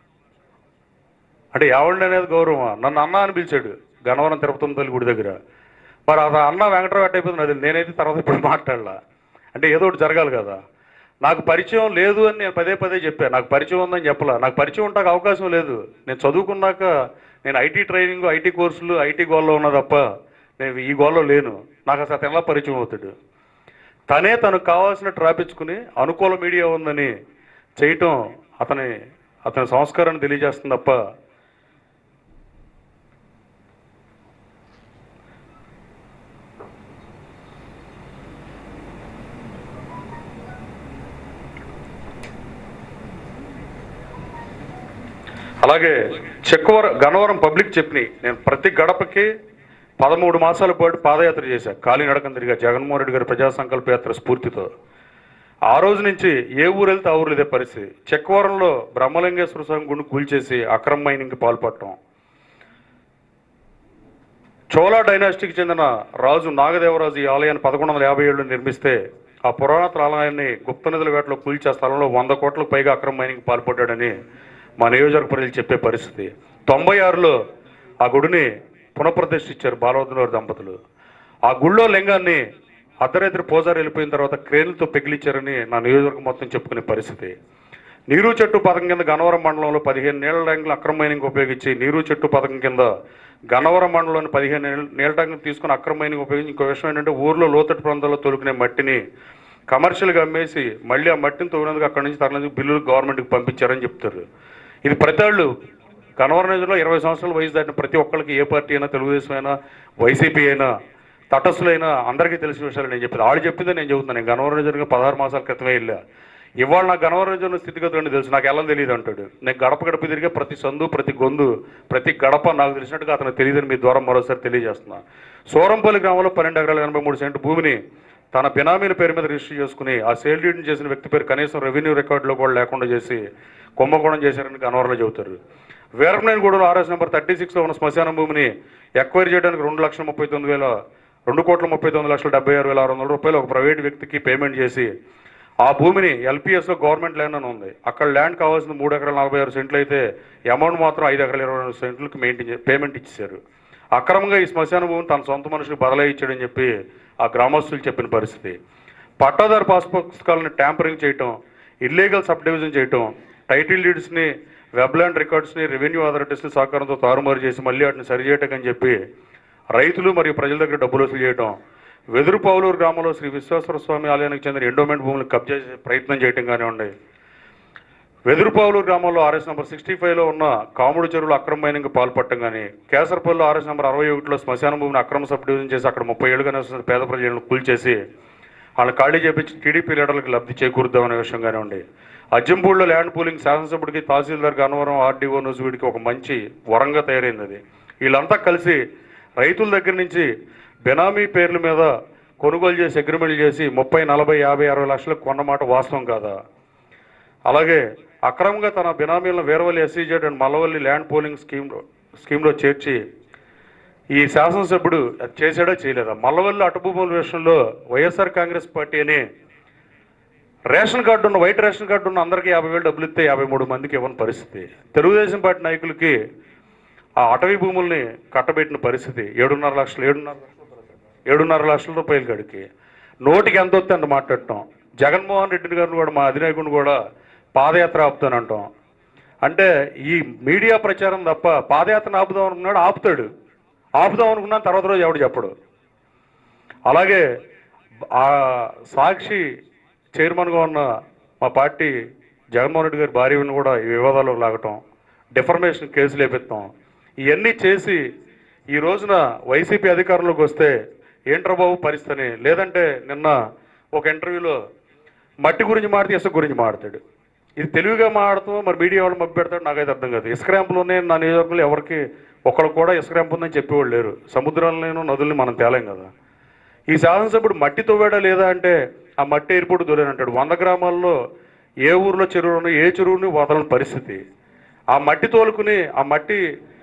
అంటే ఎవడిని అనేది గౌరవం నన్ను అన్న అని పిలిచాడు గన్నవరం తిరుపతి తల్లి గుడి దగ్గర మరి అది అన్న వెంకటరావు ఎట్ట అయిపోతుంది అది నేనైతే తర్వాత ఇప్పుడు మాట్లాడలా అంటే ఏదో ఒకటి జరగాలి కదా నాకు పరిచయం లేదు అని నేను పదే పదే చెప్పాను నాకు పరిచయం ఉందని చెప్పలా నాకు పరిచయం ఉంటాక అవకాశం లేదు నేను చదువుకున్నాక నేను ఐటీ ట్రైనింగ్ ఐటీ కోర్సులు ఐటీ గోల్లో ఉన్నా తప్ప నేను ఈ గోల్లో లేను నాకు అసలు అతను ఎలా పరిచయం అవుతాడు తనే తనకు కావాల్సినట్టు రాపించుకుని అనుకూల మీడియా ఉందని చేయటం అతని అతని సంస్కారాన్ని తెలియజేస్తుంది తప్ప అలాగే చెక్కవరం గన్నవరం పబ్లిక్ చెప్పినాయి నేను ప్రతి గడపకి పదమూడు మాసాల పాటు పాదయాత్ర చేశాను కాలినడకం తిరిగా జగన్మోహన్ రెడ్డి గారి ప్రజా సంకల్ప యాత్ర స్ఫూర్తితో ఆ రోజు నుంచి ఏ ఊరు వెళ్తే ఆ ఊరు ఇదే పరిస్థితి చెక్కవరంలో బ్రహ్మలింగేశ్వర స్వామి గుండు కూల్చేసి అక్రమ మైనింగ్కి పాల్పడటం చోళా డైనాస్టీకి చెందిన రాజు నాగదేవరాజు ఈ ఆలయాన్ని పదకొండు వందల యాభై ఏళ్ళు నిర్మిస్తే ఆ పురాణతల ఆలయాన్ని గుప్త నిధుల వేటలో కూల్చే స్థలంలో వంద కోట్లకు పైగా అక్రమ మైనింగ్ పాల్పడ్డాడని మా నియోజకవర్గ ప్రజలు చెప్పే పరిస్థితి తొంభై ఆరులో ఆ గుడిని పునఃప్రతిష్ఠించారు బాలవద్ర దంపతులు ఆ గుళ్ళో లింగాన్ని అర్ధరాత్రి పూజారి వెళ్ళిపోయిన తర్వాత క్రేన్లతో పెగిలిచ్చారని నా నియోజకవర్గం మొత్తం చెప్పుకునే పరిస్థితి నీరు చెట్టు పథకం కింద గన్నవరం మండలంలో పదిహేను నీళ్ల ట్యాంకులు అక్రమ మైనింగ్ ఉపయోగించి నీరు చెట్టు పథకం కింద గన్నవరం మండలంలోని పదిహేను నీళ్ళ- నీళ్ల ట్యాంకులు తీసుకుని అక్రమ మైనింగ్ ఉపయోగించి ఇంకో విషయం ఏంటంటే ఊర్లో లోతట్టు ప్రాంతాల్లో తొలుకునే మట్టిని కమర్షియల్గా అమ్మేసి మళ్ళీ ఆ మట్టిని తవ్వినందుకు అక్కడి నుంచి తరలించి బిల్లులు గవర్నమెంట్కి పంపించారని చెప్తారు ఇది ప్రతి వాళ్ళు గన్నవరం నియోజకవర్గంలో ఇరవై సంవత్సరాల వయసు దాటిన ప్రతి ఒక్కరికి ఏ పార్టీ అయినా తెలుగుదేశం అయినా వైసీపీ అయినా తటస్థులైనా అందరికీ తెలిసిన విషయాలు నేను చెప్పింది వాళ్ళు చెప్పిందే నేను చెబుతున్నాను నేను గన్నవరం నియోజకవర్గం పదహారు మాసాల క్రితమే వెళ్ళా ఇవాళ నాకు గన్నవరం నియోజకవర్గం స్థితిగతులు తెలుసు నాకు ఎలా తెలియదు అంటాడు నేను గడప గడప తిరిగే ప్రతి సందు ప్రతి గొంతు ప్రతి గడప నాకు తెలిసినట్టుగా అతను తెలియదని మీ ద్వారా మరోసారి తెలియజేస్తున్నా సోరంపల్లి గ్రామంలో పన్నెండు ఎకరాల ఎనభై మూడు సెంటు భూమిని తన బినామీల పేరు మీద రిజిస్టర్ చేసుకుని ఆ సేల్ డీడ్ని చేసిన వ్యక్తి పేరు కనీసం రెవెన్యూ రికార్డులో కూడా లేకుండా చేసి కుంభకోణం చేశారని గన్నవరంలో చెబుతారు వీరపనేనిగూడలో ఆర్ఎస్ నెంబర్ థర్టీ సిక్స్లో ఉన్న శ్మశాన భూమిని ఎక్వైర్ చేయడానికి రెండు లక్షల ముప్పై తొమ్మిది వేల రెండు కోట్ల ముప్పై తొమ్మిది లక్షల డెబ్బై ఆరు వేల ఆరు వందల రూపాయలు ఒక ప్రైవేట్ వ్యక్తికి పేమెంట్ చేసి ఆ భూమిని ఎల్పిఎస్లో గవర్నమెంట్ ల్యాండ్ అని ఉంది అక్కడ ల్యాండ్ కావాల్సిన మూడు ఎకరాల నలభై ఆరు సెంట్లు అయితే అమౌంట్ మాత్రం ఐదు ఎకరాల ఇరవై రెండు సెంట్లకు మెయింటైన్ పేమెంట్ ఇచ్చేశారు అక్రమంగా ఈ శ్మశాన భూమిని తన సొంత మనుషులకు బదలై ఇచ్చాడని చెప్పి ఆ గ్రామస్తులు చెప్పిన పరిస్థితి పట్టాదారు పాస్ పుస్తకాలను ట్యాంపరింగ్ చేయటం ఇల్లీగల్ సబ్ డివిజన్ చేయటం టైటిల్ డీడ్స్ని వెబ్లాండ్ రికార్డ్స్ని రెవెన్యూ అథారిటీస్ని సహకారంతో తారుమారు చేసి మళ్ళీ వాటిని సరిచేయటకని చెప్పి రైతులు మరియు ప్రజల దగ్గర డబ్బులు వసూలు చేయటం వెదురుపావులూరు గ్రామంలో శ్రీ విశ్వేశ్వర స్వామి ఆలయానికి చెందిన ఎండోమెంట్ భూములు కబ్జా చేసే ప్రయత్నం చేయటం కానివ్వండి వెదురుపావులూరు గ్రామంలో ఆర్ఎస్ నెంబర్ సిక్స్టీ ఫైవ్లో ఉన్న కాముడు చెరువులు అక్రమ మైనింగ్ పాల్పడటం కానీ కేసరపల్లిలో ఆర్ఎస్ నెంబర్ అరవై ఒకటిలో శ్మశాన భూమిని అక్రమ సబ్ డివిజన్ చేసి అక్కడ ముప్పై ఏళ్ళుగా నివసిస్తున్న పేద ప్రజలను కూల్చేసి వాళ్ళని ఖాళీ చేపించి టీడీపీ లీడర్లకు లబ్ధి చేకూరుద్దామనే విషయం కానివ్వండి అజ్జంపూడిలో ల్యాండ్ పూలింగ్ శాసనసభ్యుడికి తహసీల్దార్ గన్నవరం ఆర్డీఓ నూజివీడికి ఒక మంచి వరంగా తయారైంది అది వీళ్ళంతా కలిసి రైతుల దగ్గర నుంచి బెనామీ పేర్ల మీద కొనుగోలు చేసి అగ్రిమెంట్లు చేసి ముప్పై నలభై యాభై అరవై లక్షలకు కొన్నమాట వాస్తవం కాదా అలాగే అక్రమంగా తన బినామీలను వేరవల్లి ఎస్సీజెడ్ అండ్ మల్లవల్లి ల్యాండ్ పోలింగ్ స్కీమ్లో స్కీమ్లో చేర్చి ఈ శాసనసభ్యుడు అది చేశాడా చేయలేదా మల్లవల్లి అటుభూముల విషయంలో వైఎస్ఆర్ కాంగ్రెస్ పార్టీ అని రేషన్ కార్డు ఉన్న వైట్ రేషన్ కార్డు ఉన్న అందరికీ యాభై వేలు డబ్బులు ఇస్తే యాభై మూడు మందికి ఇవ్వని పరిస్థితి తెలుగుదేశం పార్టీ నాయకులకి ఆ అటవీ భూముల్ని కట్టబెట్టిన పరిస్థితి ఏడున్నర లక్షలు ఏడున్నర ఏడున్నర లక్షల రూపాయల కాడికి నోటికి ఎంత వస్తే అంత మాట్లాడటం జగన్మోహన్ రెడ్డి గారిని కూడా మా అధినాయకుడిని కూడా పాదయాత్ర ఆపుతానంటాం అంటే ఈ మీడియా ప్రచారం తప్ప పాదయాత్ర ఆపుదాం అనుకున్నాడు ఆపుతాడు ఆపుదాం అనుకున్నా తర్వాత రోజు ఎవడు చెప్పడు అలాగే ఆ సాక్షి చైర్మన్గా ఉన్న మా పార్టీ జగన్మోహన్ రెడ్డి గారి భార్యను కూడా ఈ వివాదాల్లో లాగటం డిఫర్మేషన్ కేసులు లేపెత్తాం ఇవన్నీ చేసి ఈ రోజున వైసీపీ అధికారంలోకి వస్తే ఏంట్రా బాబు పరిస్థితి అని లేదంటే నిన్న ఒక ఇంటర్వ్యూలో మట్టి గురించి మాడితే ఇసుక గురించి మాడతాడు ఇది తెలివిగా మాడతాం మరి మీడియా వాళ్ళు మబ్బి పెడతాడు నాకైతే అర్థం కాదు ఇసుక ర్యాంపులోనే నా నియోజకవర్గంలో ఎవరికి ఒకళ్ళు కూడా ఇసుక ర్యాంప్ ఉందని చెప్పేవాళ్ళు లేరు సముద్రాలను నదుల్ని మనం తేలేం కదా ఈ శాసనసభ్యుడు మట్టి తవ్వాడా లేదా అంటే ఆ మట్టి ఎయిర్పోర్ట్ దొరేనంటాడు వంద గ్రామాల్లో ఏ ఊర్లో చెరువు ఉన్నా ఏ చెరువుని వదలని పరిస్థితి ఆ మట్టి తోలుకుని ఆ మట్టి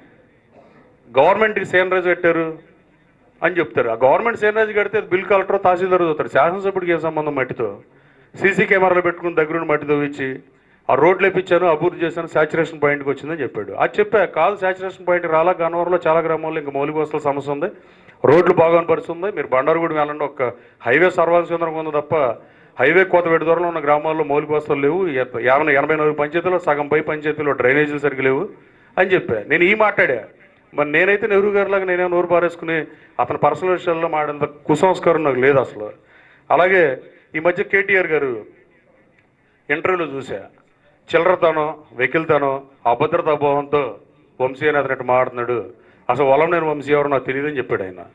గవర్నమెంట్కి సేనరైజ్ పెట్టారు అని చెప్తారు ఆ గవర్నమెంట్ సేనరైజ్ కడితే అది బిల్ కలెక్టర్ తహసీల్దార్ చదువుతారు శాసనసభ్యుడికి ఏం సంబంధం మట్టితో సీసీ కెమెరాలు పెట్టుకుని దగ్గరుండి మట్టి తవ్వించి ఆ రోడ్లు వేపించాను అభివృద్ధి చేశాను సాచురేషన్ పాయింట్కి వచ్చిందని చెప్పాడు అది చెప్పా కాదు సాచురేషన్ పాయింట్ రాలా గన్నవరంలో చాలా గ్రామాల్లో ఇంకా మౌలిక వసతుల సమస్య ఉంది రోడ్లు బాగాని పరిస్థితి ఉంది మీరు బండారుగూడి వెళ్ళండి ఒక హైవే సర్వాంగ సుందరంగా ఉంది తప్ప హైవే కోత వెడి దూరంలో ఉన్న గ్రామాల్లో మౌలిక వసతులు లేవు ఎ- యాభై ఎనభై నాలుగు పంచాయతీలో సగం పై పంచాయతీలో డ్రైనేజీలు సరిగ్గా లేవు అని చెప్పా నేను ఈ మాట్లాడా మరి నేనైతే నెహ్రూ గారిలాగా నేనే నోరు పారేసుకుని అతని పర్సనల్ విషయాల్లో మాడంత కుసంస్కారం నాకు లేదు అసలు అలాగే ఈ మధ్య కేటీఆర్ గారు ఇంటర్వ్యూలో చూసా చిల్లరతనం వెకిల్తనం అభద్రతా భావంతో వంశీ అని అతను మాడుతున్నాడు అసలు వలంనేని వంశీ ఎవరో నాకు తెలియదని చెప్పాడు ఆయన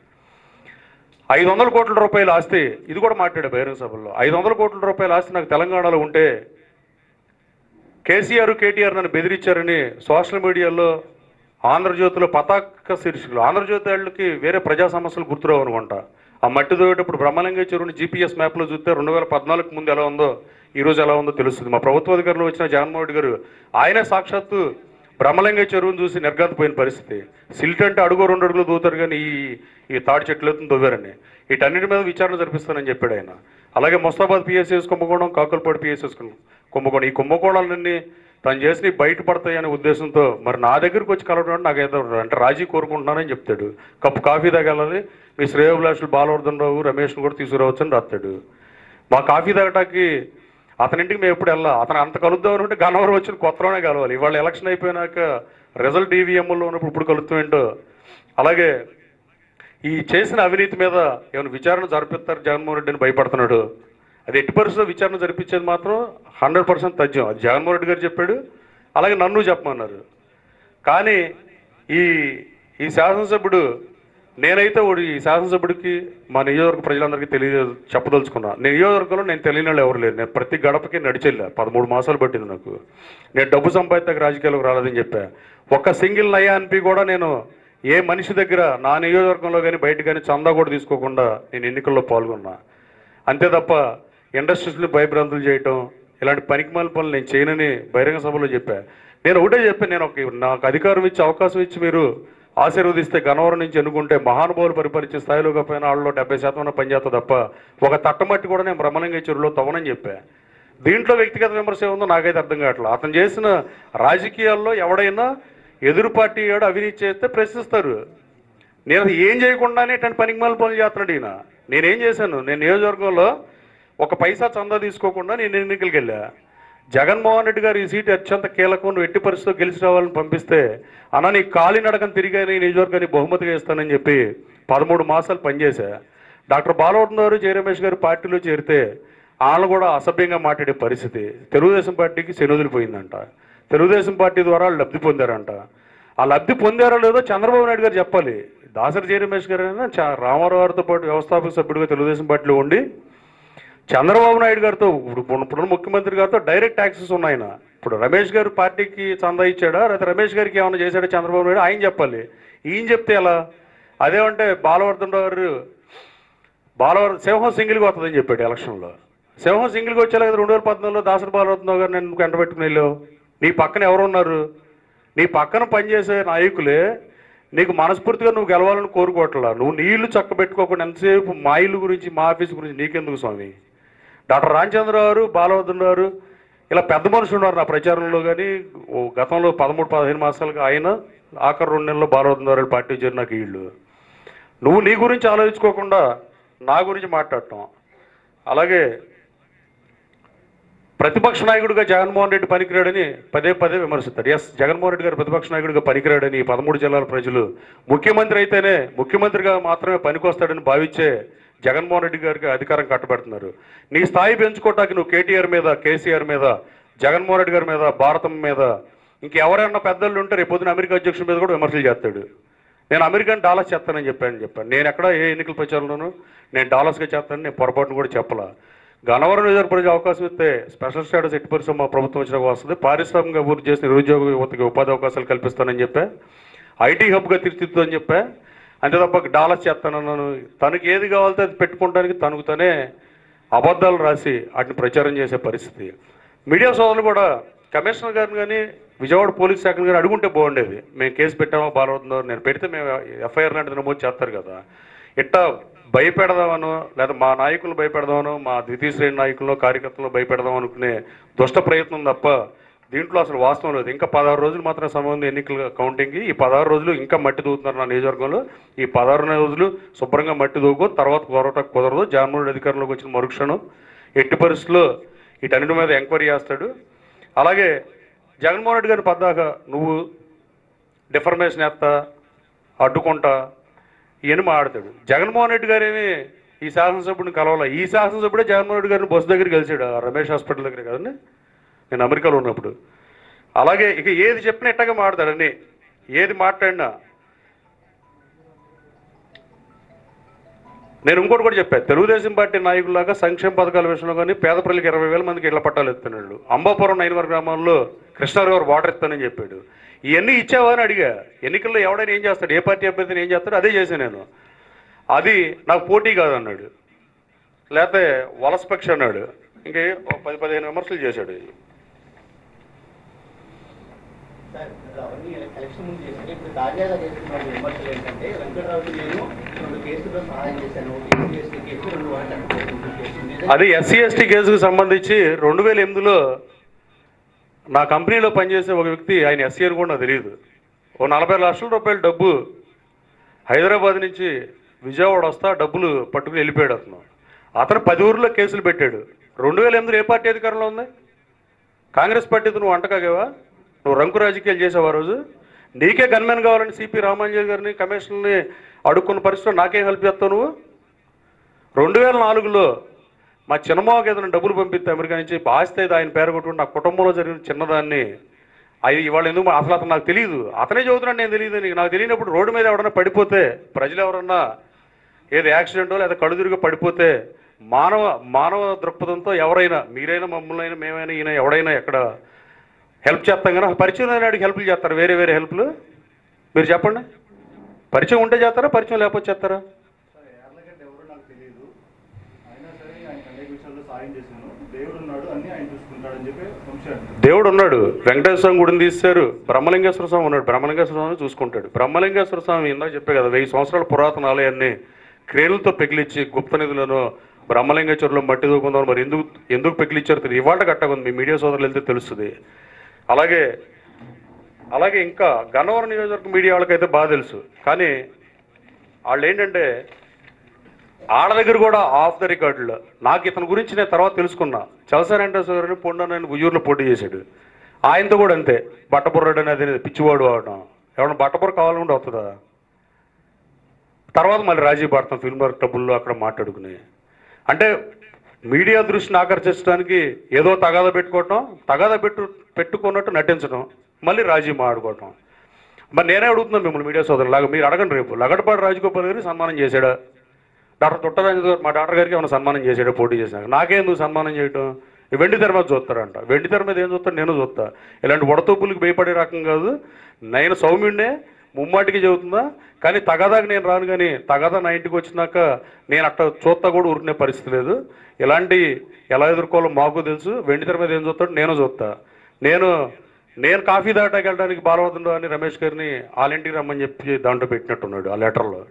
ఐదు వందల కోట్ల రూపాయల ఆస్తి ఇది కూడా మాట్లాడే బహిరంగ సభల్లో ఐదు వందల కోట్ల రూపాయల ఆస్తి నాకు తెలంగాణలో ఉంటే కేసీఆర్ కేటీఆర్ నన్ను బెదిరించారని సోషల్ మీడియాలో ఆంధ్రజ్యోతిలో పతాక శీర్షికలు ఆంధ్రజ్యోతి వాళ్ళకి వేరే ప్రజా సమస్యలు గుర్తురావు అనుకుంటా ఆ మట్టి దోయేటప్పుడు బ్రహ్మలింగ చెరువుని జీపీఎస్ మ్యాప్లో చూస్తే రెండు వేల పద్నాలుగు ముందు ఎలా ఉందో ఈ రోజు ఎలా ఉందో తెలుస్తుంది మా ప్రభుత్వ అధికారులు వచ్చిన జగన్మోహన్ రెడ్డి గారు ఆయనే సాక్షాత్తు బ్రహ్మలింగ చెరువును చూసి నిర్ఘాంతపోయిన పరిస్థితి సిల్ట్ అంటే అడుగు రెండు అడుగులు దూతారు కానీ ఈ ఈ తాడి చెట్లు ఎత్తుని తవ్వారని వీటన్నిటి మీద విచారణ జరిపిస్తానని చెప్పాడు ఆయన అలాగే ముస్తాబాద్ పిఎస్ఎస్ కుంభకోణం కాకులపాడు పిఎస్ఎస్ కుంభకోణం ఈ కుంభకోణాలన్నీ తను చేసి బయటపడతాయి అనే ఉద్దేశంతో మరి నా దగ్గరికి వచ్చి కలవడం అంటే నాకు ఏదో అంటే రాజీ కోరుకుంటున్నానని చెప్తాడు కప్పు కాఫీ తాగాలని మీ శ్రేయోభిలాషులు బాలవర్ధన్ రావు రమేష్ను కూడా తీసుకురావచ్చు అని రాస్తాడు మా కాఫీ తాగటానికి అతని ఇంటికి మేము ఎప్పుడు వెళ్ళా అతను అంత కలుద్దాం అనుకుంటే గన్నవరం వచ్చిన కొత్తలోనే కలవాలి ఇవాళ ఎలక్షన్ అయిపోయినాక రిజల్ట్ ఈవీఎంలో ఉన్నప్పుడు ఇప్పుడు కలుస్తాం ఏంటో అలాగే ఈ చేసిన అవినీతి మీద ఏమైనా విచారణ జరిపిస్తారు జగన్మోహన్ రెడ్డిని భయపడుతున్నాడు అది ఎట్టి పరిస్థితుల్లో విచారణ జరిపించేది మాత్రం హండ్రెడ్ పర్సెంట్ తథ్యం అది జగన్మోహన్ రెడ్డి గారు చెప్పాడు అలాగే నన్ను చెప్పమన్నారు కానీ ఈ ఈ శాసనసభ్యుడు నేనైతే ఒకటి ఈ శాసనసభ్యుడికి మా నియోజకవర్గ ప్రజలందరికీ తెలియ చెప్పదలుచుకున్నా నేను నియోజకవర్గంలో నేను తెలియని వాళ్ళు ఎవరు లేరు నేను ప్రతి గడపకి నడిచెళ్ళా పదమూడు మాసాలు పట్టింది నాకు నేను డబ్బు సంపాదితకు రాజకీయాలకు రాలేదని చెప్పా ఒక్క సింగిల్ నయా అనిపి కూడా నేను ఏ మనిషి దగ్గర నా నియోజకవర్గంలో కానీ బయట కానీ చందా కూడా తీసుకోకుండా నేను ఎన్నికల్లో పాల్గొన్నా అంతే తప్ప ఇండస్ట్రీస్ని భయభ్రాంతులు చేయటం ఇలాంటి పనికిమాల పనులు నేను చేయనని బహిరంగ సభలో చెప్పా నేను ఒకటే చెప్పాను నేను ఒక నాకు అధికారం ఇచ్చి అవకాశం ఇచ్చి మీరు ఆశీర్వదిస్తే గనవరం నుంచి ఎన్నుకుంటే మహానుభావులు పరిపాలించే స్థాయిలో పైన వాళ్ళలో డెబ్బై శాతం పనిచేస్తా తప్ప ఒక తట్టమట్టి కూడా నేను బ్రహ్మలింగ చెరువులో తవ్వనని చెప్పా దీంట్లో వ్యక్తిగత విమర్శ ఏముందో నాకైతే అర్థం కావట్లేదు అతను చేసిన రాజకీయాల్లో ఎవడైనా ఎదురు పార్టీ ఏడు అవినీతి చేస్తే ప్రశ్నిస్తారు నేను అసలు ఏం చేయకుండానే ఇట్లాంటి పనికిమాల పనులు చేస్తున్నాడు ఈయన నేనేం చేశాను నేను నియోజకవర్గంలో ఒక పైసా చందా తీసుకోకుండా నేను ఎన్నికలకు వెళ్ళా జగన్మోహన్ రెడ్డి గారు ఈ సీటు అత్యంత కీలకం నువ్వు ఎట్టి పరిస్థితిలో గెలిచి రావాలని పంపిస్తే అన్న నీ కాలి నడకని తిరిగి నీ నియోజకవర్గాన్ని బహుమతిగా ఇస్తానని చెప్పి పదమూడు మాసాలు పనిచేశా డాక్టర్ బాలవర్ధన్ గారు జయ రమేష్ గారు పార్టీలో చేరితే వాళ్ళు కూడా అసభ్యంగా మాట్లాడే పరిస్థితి తెలుగుదేశం పార్టీకి శనుదిలిపోయిందంట తెలుగుదేశం పార్టీ ద్వారా వాళ్ళు లబ్ధి పొందారంట ఆ లబ్ధి పొందారో లేదో చంద్రబాబు నాయుడు గారు చెప్పాలి దాసరి జయ రమేష్ గారు అయినా చ- రామారావు గారితో పాటు వ్యవస్థాపక సభ్యుడిగా తెలుగుదేశం పార్టీలో ఉండి చంద్రబాబు నాయుడు గారితో ఇప్పుడు ఇప్పుడు ముఖ్యమంత్రి గారితో డైరెక్ట్ యాక్సెస్ ఉన్నాయి ఆయన ఇప్పుడు రమేష్ గారు పార్టీకి చందా ఇచ్చాడా లేదా రమేష్ గారికి ఏమైనా చేశాడా చంద్రబాబు నాయుడు ఆయన చెప్పాలి ఈయన చెప్తే ఎలా అదేమంటే బాలవర్ధన్ గారు బాలవర్ధన్ సింహం సింగిల్గా వస్తుందని చెప్పాడు ఎలక్షన్లో సింహం సింగిల్గా వచ్చేలా కదా రెండు వేల పద్నాలుగులో దాసరి బాలవర్ధన్ గారు నేను వెంట పెట్టుకుని వెళ్ళావు నీ పక్కన ఎవరు ఉన్నారు నీ పక్కన పనిచేసే నాయకులే నీకు మనస్ఫూర్తిగా నువ్వు గెలవాలని కోరుకోవట్లా నువ్వు నీళ్లు చక్క పెట్టుకోకుండా ఎంతసేపు మా ఇల్లు గురించి మా ఆఫీస్ గురించి నీకెందుకు స్వామి డాక్టర్ రామచంద్ర గారు బాలవర్ధన్ గారు ఇలా పెద్ద మనుషులు ఉన్నారు నా ప్రచారంలో కానీ ఓ గతంలో పదమూడు పదిహేను మాసాలుగా ఆయన ఆఖరి రెండు నెలల్లో బాలవర్ధన్ గారు పార్టీ చేరి నాకు వీళ్ళు నువ్వు నీ గురించి ఆలోచించుకోకుండా నా గురించి మాట్లాడటం అలాగే ప్రతిపక్ష నాయకుడిగా జగన్మోహన్ రెడ్డి పనికిరాడని పదే పదే విమర్శిస్తాడు ఎస్ జగన్మోహన్ రెడ్డి గారు ప్రతిపక్ష నాయకుడిగా పనికిరాడని ఈ పదమూడు జిల్లాల ప్రజలు ముఖ్యమంత్రి అయితేనే ముఖ్యమంత్రిగా మాత్రమే పనికొస్తాడని భావించే జగన్మోహన్ రెడ్డి గారికి అధికారం కట్టబెడుతున్నారు నీ స్థాయి పెంచుకోవటానికి నువ్వు కేటీఆర్ మీద కేసీఆర్ మీద జగన్మోహన్ రెడ్డి గారి మీద భారతం మీద ఇంకెవరైనా పెద్దలు ఉంటే రేపు పొద్దున అమెరికా అధ్యక్షుడి మీద కూడా విమర్శలు చేస్తాడు నేను అమెరికన్ డాలర్స్ చేస్తానని చెప్పాను చెప్పాను నేను ఎక్కడ ఏ ఎన్నికల ప్రచారంలోనూ నేను డాలర్స్గా చేస్తానని నేను పొరపాటును కూడా చెప్పలా గన్నవరం నియోజకవర్గ అవకాశం ఇస్తే స్పెషల్ స్టేటస్ ఎట్టి పరిశ్రమ మా ప్రభుత్వం వచ్చినాక వస్తుంది పారిశ్రామిక అభివృద్ధి చేసిన నిరుద్యోగ యువతకి ఉపాధి అవకాశాలు కల్పిస్తానని చెప్పా ఐటీ హబ్గా తీర్చిదిద్దుని చెప్పా అంతే తప్ప డాలర్స్ చేస్తానన్నాను తనకి ఏది కావాలితే అది పెట్టుకోవడానికి తనకు తనే అబద్ధాలు రాసి వాటిని ప్రచారం చేసే పరిస్థితి మీడియా సోదరులు కూడా కమిషనర్ గారిని కానీ విజయవాడ పోలీస్ శాఖను కానీ అడుగుంటే బాగుండేది మేము కేసు పెట్టామో బాలవుతుందో నేను పెడితే మేము ఎఫ్ఐఆర్ లాంటిది నమోదు చేస్తారు కదా ఇట్టా భయపెడదామనో లేదా మా నాయకులు భయపెడదామనో మా ద్వితీయ శ్రేణి నాయకుల్లో కార్యకర్తలు భయపెడదాం అనుకునే దుష్ట ప్రయత్నం తప్ప దీంట్లో అసలు వాస్తవం లేదు ఇంకా పదహారు రోజులు మాత్రమే సమయం ఉంది ఎన్నికల కౌంటింగ్కి ఈ పదహారు రోజులు ఇంకా మట్టి దూకుతున్నారు నా నియోజకవర్గంలో ఈ పదహారు రోజులు శుభ్రంగా మట్టి దూకు తర్వాత కుదరట కుదరదు జగన్మోహన్ రెడ్డి అధికారంలోకి వచ్చిన మరుక్షణం ఎట్టి పరిస్థితుల్లో వీటన్నిటి మీద ఎంక్వైరీ చేస్తాడు అలాగే జగన్మోహన్ రెడ్డి గారిని పద్దాక నువ్వు డిఫర్మేషన్ ఎత్తా అడ్డుకుంటా ఇవన్నీ మాట్లాడతాడు జగన్మోహన్ రెడ్డి గారేమి ఈ శాసనసభ్యుడిని కలవాల ఈ శాసనసభ్యుడే జగన్మోహన్ రెడ్డి గారిని బస్సు దగ్గర కలిసాడు ఆ రమేష్ హాస్పిటల్ దగ్గర కదండి నేను అమెరికాలో ఉన్నప్పుడు అలాగే ఇక ఏది చెప్పినా ఇట్టగా మాట్లాడతాడండి ఏది మాట్లాడినా నేను ఇంకోటి కూడా చెప్పాను తెలుగుదేశం పార్టీ నాయకులాగా సంక్షేమ పథకాల విషయంలో కానీ పేద ప్రజలకు ఇరవై వేల మందికి ఇళ్ల పట్టాలు ఎత్తున్నాడు అంబాపురం నైన్వర్ గ్రామంలో కృష్ణారావు గారు వాటర్ ఇస్తానని చెప్పాడు ఇవన్నీ ఇచ్చావా అని అడిగా ఎన్నికల్లో ఎవడైనా ఏం చేస్తాడు ఏ పార్టీ అభ్యర్థిని ఏం చేస్తాడు అదే చేశాను నేను అది నాకు పోటీ కాదన్నాడు లేకపోతే వలసపక్ష అన్నాడు ఇంకే ఓ పది పదిహేను విమర్శలు చేశాడు సార్ అవన్నీ ఎలక్షన్ ముందు చేశారు ఇప్పుడు తాజాగా చేస్తున్న విమర్శలు ఏంటంటే వెంకటరావు నేను రెండు కేసుల్లో సహాయం చేశాను ఎస్సీ ఎస్టీ కేసు రెండు వందల అడుగుతుంది కేసు నిజంగా అది ఎస్సీ ఎస్టీ కేసుకు సంబంధించి రెండు వేల ఎనిమిదిలో నా కంపెనీలో పనిచేసే ఒక వ్యక్తి ఆయన ఎస్సీ అని కూడా నాకు తెలియదు ఓ నలభై లక్షల రూపాయల డబ్బు హైదరాబాద్ నుంచి విజయవాడ వస్తా డబ్బులు పట్టుకుని వెళ్ళిపోయాడు అతను అతను పది ఊర్లో కేసులు పెట్టాడు రెండు వేల ఎనిమిదిలో ఏ పార్టీ అధికారంలో ఉంది కాంగ్రెస్ పార్టీతో నువ్వు అంటకాగేవా నువ్వు రంకు రాజకీయాలు చేసావు ఆ రోజు నీకే గన్మెన్ కావాలని సిపి రామాంజన్ గారిని కమిషనర్ని అడుక్కున్న పరిస్థితిలో నాకేం హెల్ప్ చేస్తావు నువ్వు రెండు వేల నాలుగులో మా చిన్నమావకి ఏదైనా డబ్బులు పంపిస్తే అమెరికా నుంచి ఆస్తి అయితే ఆయన పేరు కొట్టుకుంటే నా కుటుంబంలో జరిగిన చిన్నదాన్ని అది ఇవాళ ఎందుకు మా- అసలు అతను నాకు తెలియదు అతనే చదువుతున్నాడు నేను తెలియదు నీకు నాకు తెలియనప్పుడు రోడ్డు మీద ఎవడన్నా పడిపోతే ప్రజలు ఎవరన్నా ఏది యాక్సిడెంటో లేదా కడుదురుగా పడిపోతే మానవ మానవ దృక్పథంతో ఎవరైనా మీరైనా మమ్మల్ని అయినా మేమైనా ఈయన ఎవడైనా ఎక్కడ హెల్ప్ చేస్తాం కానీ అసలు పరిచయం లేని వాడికి హెల్ప్లు చేస్తారు వేరే వేరే హెల్ప్లు మీరు చెప్పండి పరిచయం ఉంటే చేస్తారా పరిచయం లేకపోతే చేస్తారా సరే యార్లగడ్డ ఎవరో నాకు తెలియదు అయినా సరే ఆయన అనేక విషయాల్లో సాయం చేశాను దేవుడు ఉన్నాడు అన్ని ఆయన చూసుకుంటాడని చెప్పి వంశీ అంటాడు దేవుడు ఉన్నాడు వెంకటేశ్వర స్వామి గుడిని తీశారు బ్రహ్మలింగేశ్వర స్వామి ఉన్నాడు బ్రహ్మలింగేశ్వర స్వామి చూసుకుంటాడు బ్రహ్మలింగేశ్వర స్వామి ఇందాక చెప్పే కదా వెయ్యి సంవత్సరాల పురాతన ఆలయాన్ని క్రేన్లతో పెగిలిచ్చి గుప్త నిధులను బ్రహ్మలింగేశ్వరంలో మట్టి దూకుందాం మరి ఎందుకు ఎందుకు పెగిలిచ్చారు తెలియదు ఇవాళ కట్టకుంది మీ మీడియా సోదరులు వెళ్తే తెలుస్తుంది అలాగే అలాగే ఇంకా గన్నవరం నియోజకవర్గ మీడియా వాళ్ళకైతే బాగా తెలుసు కానీ వాళ్ళు ఏంటంటే ఆడ దగ్గర కూడా ఆఫ్ ద రికార్డులో నాకు ఇతని గురించి నేను తర్వాత తెలుసుకున్నా చలసాని వెంకటేశ్వర గారిని పొండనని ఉయ్యూరులో పోటీ చేశాడు ఆయనతో కూడా అంతే బట్టబుర్రడు అనేది పిచ్చివాడు అవడం ఎవరైనా బట్టబుర్ర కావాలనుకుంటే వస్తుందా తర్వాత మళ్ళీ రాజీ పడతాం ఫిల్మ్ క్లబ్బుల్లో అక్కడ మాట్లాడుకుని అంటే మీడియా దృష్టిని ఆకర్షించడానికి ఏదో తగాదా పెట్టుకోవటం తగాదా పెట్టు పెట్టుకున్నట్టు నటించడం మళ్ళీ రాజీ మాడుకోవటం మరి నేనే అడుగుతున్నాను మిమ్మల్ని మీడియా సోదరులు లాగా మీరు అడగండి రేపు లగడపాటి రాజగోపాల్ గారికి సన్మానం చేశాడా డాక్టర్ తొట్టరాజు గారు మా డాక్టర్ గారికి ఏమైనా సన్మానం చేశాడా పోటీ చేసినాక నాకేందుకు సన్మానం చేయటం ఈ వెండి తెర మీద చూస్తారంట వెండి తెర మీద ఏం చూస్తాడు నేను చూస్తా ఇలాంటి ఉడతూపులకి భయపడే రకం కాదు నేను సౌమ్యుడినే ముమ్మాటికి చెబుతుందా కానీ తగాదాకి నేను రాను కానీ తగాదా నా ఇంటికి వచ్చినాక నేను అట్ట చూస్తా కూడా ఊరుకునే పరిస్థితి లేదు ఇలాంటి ఎలా ఎదుర్కోవాలో మాకు తెలుసు వెండి తెర మీద ఏం చూస్తాడు నేను చూస్తా నేను నేను కాఫీ దాటాకి వెళ్ళడానికి బాలవద్దు అని రమేష్ గారిని వాళ్ళ ఇంటికి రమ్మని చెప్పి దాంట్లో పెట్టినట్టున్నాడు ఆ లెటర్లో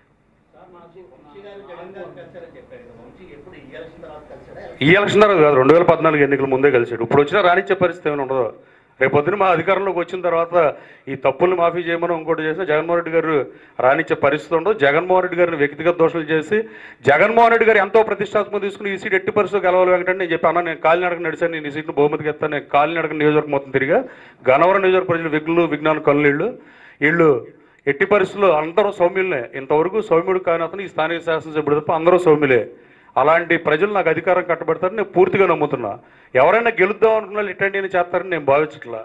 వంశీ గారు జగన్ గారు కలిసారని చెప్పారు కదా. వంశీ ఎప్పుడు ఈ ఎలక్షన్ తర్వాత కలిసాడా ఈ ఎలక్షన్ తర్వాత కాదు రెండు వేల పద్నాలుగు ఎన్నికల ముందే కలిసాడు ఇప్పుడు వచ్చినా రానిచ్చే పరిస్థితి ఏమైనా ఉండదు రేపు పొద్దున మా అధికారంలోకి వచ్చిన తర్వాత ఈ తప్పుల్ని మాఫీ చేయమని ఇంకోటి చేస్తే జగన్మోహన్ రెడ్డి గారు రానిచ్చే పరిస్థితి ఉండదు జగన్మోహన్ రెడ్డి గారిని వ్యక్తిగత దోషాలు చేసి జగన్మోహన్ రెడ్డి గారు ఎంతో ప్రతిష్టాత్మక తీసుకుని ఈ సీట్ ఎట్టి పరిస్థితి గెలవాలి వెంకటంటే నేను చెప్పి అన్న నేను కాలినడక నడిచాను నేను ఈ సీట్ను బహుమతికి ఎత్తాను నేను కాలినడక నియోజకవర్గం మొత్తం తిరిగా గనవరం నియోజకవర్గ ప్రజలు విఘ్నులు విజ్ఞాన కనులు వీళ్ళు ఎట్టి పరిస్థితుల్లో అందరూ సౌమ్యులనే ఇంతవరకు సౌమ్యుడు కాని అతను ఈ స్థానిక శాసనసభ్యుడు తప్ప అందరూ సౌమ్యులే అలాంటి ప్రజలు నాకు అధికారం కట్టబెడతారని నేను పూర్తిగా నమ్ముతున్నా ఎవరైనా గెలుద్దాం అనుకున్న వాళ్ళు ఇట్లాంటివి చేస్తారని నేను భావించట్లా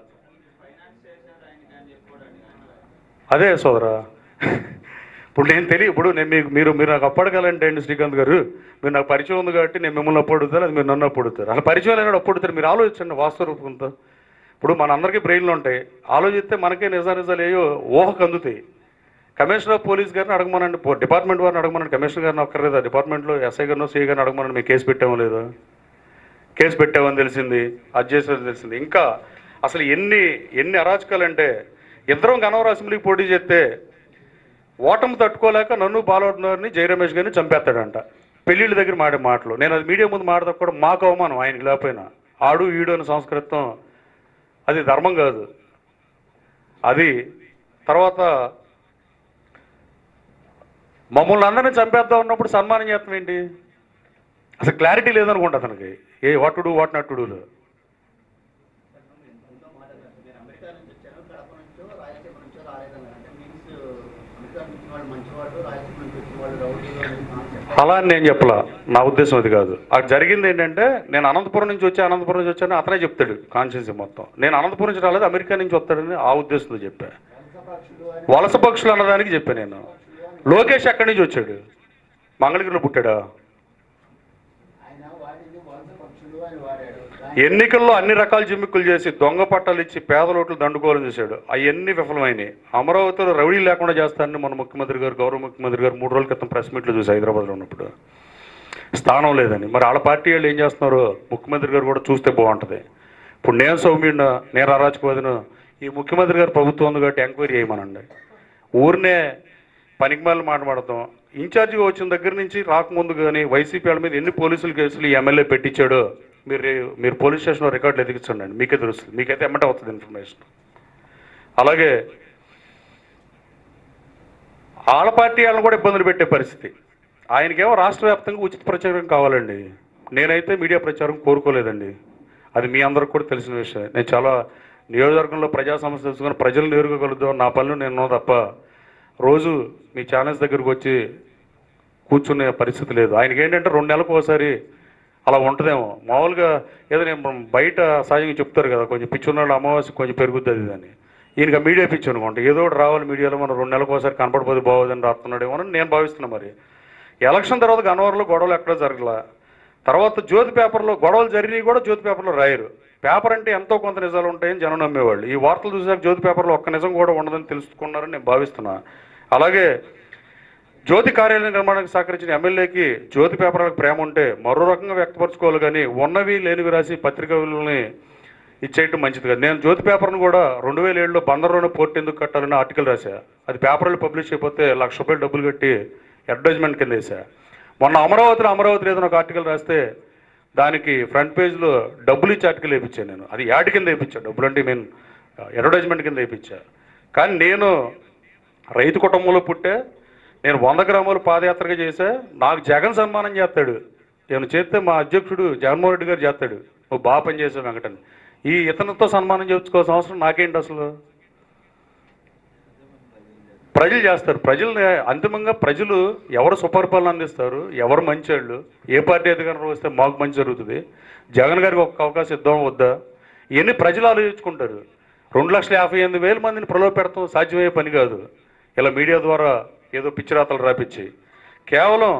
అదే సోదరా ఇప్పుడు నేను తెలియ ఇప్పుడు నేను మీకు మీరు మీరు నాకు అప్పడగలంటే అండి శ్రీకాంత్ గారు మీరు నాకు పరిచయం ఉంది కాబట్టి నేను మిమ్మల్ని అప్పుడుతారు అది మీరు నన్ను అప్పుడుతారు అలా పరిచయం లేని అప్పుడుతారు మీరు ఆలోచించండి వాస్తవ రూపంతో ఇప్పుడు మన అందరికీ బ్రెయిన్లు ఉంటాయి ఆలోచిస్తే మనకే నిజా నిజాలు ఏయో ఊహకు అందుతాయి కమిషనర్ ఆఫ్ పోలీస్ గారిని అడగమనండి పో- డిపార్ట్మెంట్ వారిని అడగమనండి కమిషనర్ గారిని ఒక్కర్లేదా డిపార్ట్మెంట్లో ఎస్ఐ గారినో సిఐ గారిని అడగమనండి మేము కేసు పెట్టామో లేదో కేసు పెట్టామని తెలిసింది అది చేసేది తెలిసింది ఇంకా అసలు ఎన్ని ఎన్ని అరాచకాలు అంటే ఇద్దరం గనవరం అసెంబ్లీకి పోటీ చేస్తే ఓటమి తట్టుకోలేక నన్ను బాలవడ్నారిని జయరమేష్ గారిని చంపేస్తాడంట పెళ్ళిళ్ళ దగ్గర మాడే మాటలు నేను అది మీడియా ముందు మాడతా కూడా మాకు అవమానం ఆయనకి లేకపోయినా ఆడు ఈడు అని సంస్కృతం అది ధర్మం కాదు అది తర్వాత మమ్మల్ని అందరినీ చంపేద్దాం ఉన్నప్పుడు సన్మానం చేస్తాం ఏంటి అసలు క్లారిటీ లేదనుకుంటా అతనికి ఏ what to do what not to డూలో ఎంతో మాట్లాడారు మీరు అమెరికా నుంచి వచ్చారు కడప నుంచో రాయలసీమ నుంచో రాలేదన్నారు అంటే మీన్స్ అమెరికా నుంచి వాళ్ళు మంచివాళ్ళు రాయలసీమ నుంచి వచ్చిన వాళ్ళు రౌడీలు అనే కాన్సెప్ట్ అలా అని నేను చెప్పలా నా ఉద్దేశం అది కాదు అది జరిగింది ఏంటంటే నేను అనంతపురం నుంచి వచ్చి అనంతపురం నుంచి వచ్చాను అతనే చెప్తాడు కాన్షియన్స్ మొత్తం నేను అనంతపురం నుంచి రాలేదు అమెరికా నుంచి వస్తాడని ఆ ఉద్దేశంతో చెప్పా వలస పక్షులు అన్నదానికి చెప్పాను నేను లోకేష్ ఎక్కడి నుంచి వచ్చాడు మంగళగిరిలో పుట్టాడా ఆయన వాడింది వలస పక్షులు అని వాడాడు ఎన్నికల్లో అన్ని రకాల జిమ్మిక్కులు చేసి దొంగ పట్టాలు ఇచ్చి పేదలోట్లు దండుకోవాలని చూశాడు అవన్నీ విఫలమైనాయి అమరావతిలో రౌడీ లేకుండా చేస్తానని మన ముఖ్యమంత్రి గారు గౌరవ ముఖ్యమంత్రి గారు మూడు రోజుల క్రితం ప్రెస్ మీట్లో చూసి హైదరాబాద్లో ఉన్నప్పుడు స్థానం లేదని మరి వాళ్ళ పార్టీ వాళ్ళు ఏం చేస్తున్నారు ముఖ్యమంత్రి గారు కూడా చూస్తే బాగుంటుంది ఇప్పుడు నేను సౌమ్యుడిన నేను అరాచకవాదిను ఈ ముఖ్యమంత్రి గారు ప్రభుత్వం ఉంది కాబట్టి ఎంక్వైరీ చేయమనండి ఊరినే పనికిమాలను మాట్లాడతాం ఇన్ఛార్జిగా వచ్చిన దగ్గర నుంచి రాకముందు కానీ వైసీపీ వాళ్ళ మీద ఎన్ని పోలీసులు కేసులు ఈ ఎమ్మెల్యే పెట్టించాడో మీరు రే- మీరు పోలీస్ స్టేషన్లో రికార్డులు ఎదిగించండి అండి మీకే తెలుస్తుంది మీకైతే ఎమ్మటే అవుతుంది ఇన్ఫర్మేషన్ అలాగే వాళ్ళ పార్టీ వాళ్ళని కూడా ఇబ్బందులు పెట్టే పరిస్థితి ఆయనకేమో రాష్ట్ర వ్యాప్తంగా ఉచిత ప్రచారం కావాలండి నేనైతే మీడియా ప్రచారం కోరుకోలేదండి అది మీ అందరికి కూడా తెలిసిన విషయం నేను చాలా నియోజకవర్గంలో ప్రజా సమస్య తెలుసుకొని ప్రజలు నేరుగా కలుద్దాం నా పనులు నేను ఉన్నా తప్ప రోజు మీ ఛానల్స్ దగ్గరకు వచ్చి కూర్చునే పరిస్థితి లేదు ఆయనకి ఏంటంటే రెండు నెలలకు ఒకసారి అలా ఉంటుందేమో మామూలుగా ఏదో నేను మనం బయట సహజంగా చెప్తారు కదా కొంచెం పిచ్చున్నాళ్ళు అమావాస్య కొంచెం పెరుగుద్ది అది అని ఈయనకి ఆ మీడియా పిచ్చి అనుకోండి ఏదో ఒకటి రావాలి మీడియాలో మనం రెండు నెలలకు ఒకసారి కనపడిపోతే బాగోదని రాస్తున్నాడేమో అని నేను భావిస్తున్నాను మరి ఎలక్షన్ తర్వాత గన్నవరంలో గొడవలు ఎక్కడ జరగలా తర్వాత జ్యోతి పేపర్లో గొడవలు జరిగినవి కూడా జ్యోతి పేపర్లో రాయరు పేపర్ అంటే ఎంతో కొంత నిజాలు ఉంటాయని జనం నమ్మేవాళ్ళు ఈ వార్తలు చూసాక జ్యోతి పేపర్లో ఒక్క నిజం కూడా ఉండదని తెలుసుకున్నారని నేను భావిస్తున్నా అలాగే జ్యోతి కార్యాలయ నిర్మాణానికి సహకరించిన ఎమ్మెల్యేకి జ్యోతి పేపర్లకు ప్రేమ ఉంటే మరో రకంగా వ్యక్తపరచుకోవాలి కానీ ఉన్నవి లేనివి రాసి పత్రికలని ఇచ్చేయటం మంచిది కాదు నేను జ్యోతి పేపర్ను కూడా రెండు వేల ఏడులో బందర్లోనే పోర్ట్ ఎందుకు కట్టాలని ఆర్టికల్ రాశా అది పేపర్లో పబ్లిష్ అయిపోతే లక్ష రూపాయలు డబ్బులు కట్టి అడ్వర్టైజ్మెంట్ కింద వేసా మొన్న అమరావతిలో అమరావతి ఏదైనా ఒక ఆర్టికల్ రాస్తే దానికి ఫ్రంట్ పేజ్లో డబ్బులు ఇచ్చి ఆర్టికల్ వేయించాను నేను అది యాడ్ కింద వేయించా డబ్బులు అంటే మీన్ అడ్వర్టైజ్మెంట్ కింద వేయించా కానీ నేను రైతు కుటుంబంలో పుట్టే నేను వంద గ్రాములు పాదయాత్రగా చేసా నాకు జగన్ సన్మానం చేస్తాడు నేను చేస్తే మా అధ్యక్షుడు జగన్మోహన్ రెడ్డి గారు చేస్తాడు నువ్వు బాగా పనిచేసావు వెంకటని ఈ ఇతనితో సన్మానం చేయించుకోవాల్సిన అవసరం నాకేంటి అసలు ప్రజలు చేస్తారు ప్రజల్ని అంతిమంగా ప్రజలు ఎవరు సుపరిపాలన అందిస్తారు ఎవరు మంచోళ్ళు ఏ పార్టీ అధికారంలో వస్తే మాకు మంచి జరుగుతుంది జగన్ గారికి ఒక అవకాశం ఇద్దాం వద్దా ఇవన్నీ ప్రజలు ఆలోచించుకుంటారు రెండు లక్షల యాభై ఎనిమిది వేల మందిని ప్రలోభ పెడతాం సాధ్యమయ్యే పని కాదు ఇలా మీడియా ద్వారా ఏదో పిచ్చిరాతలు రాపిచ్చి కేవలం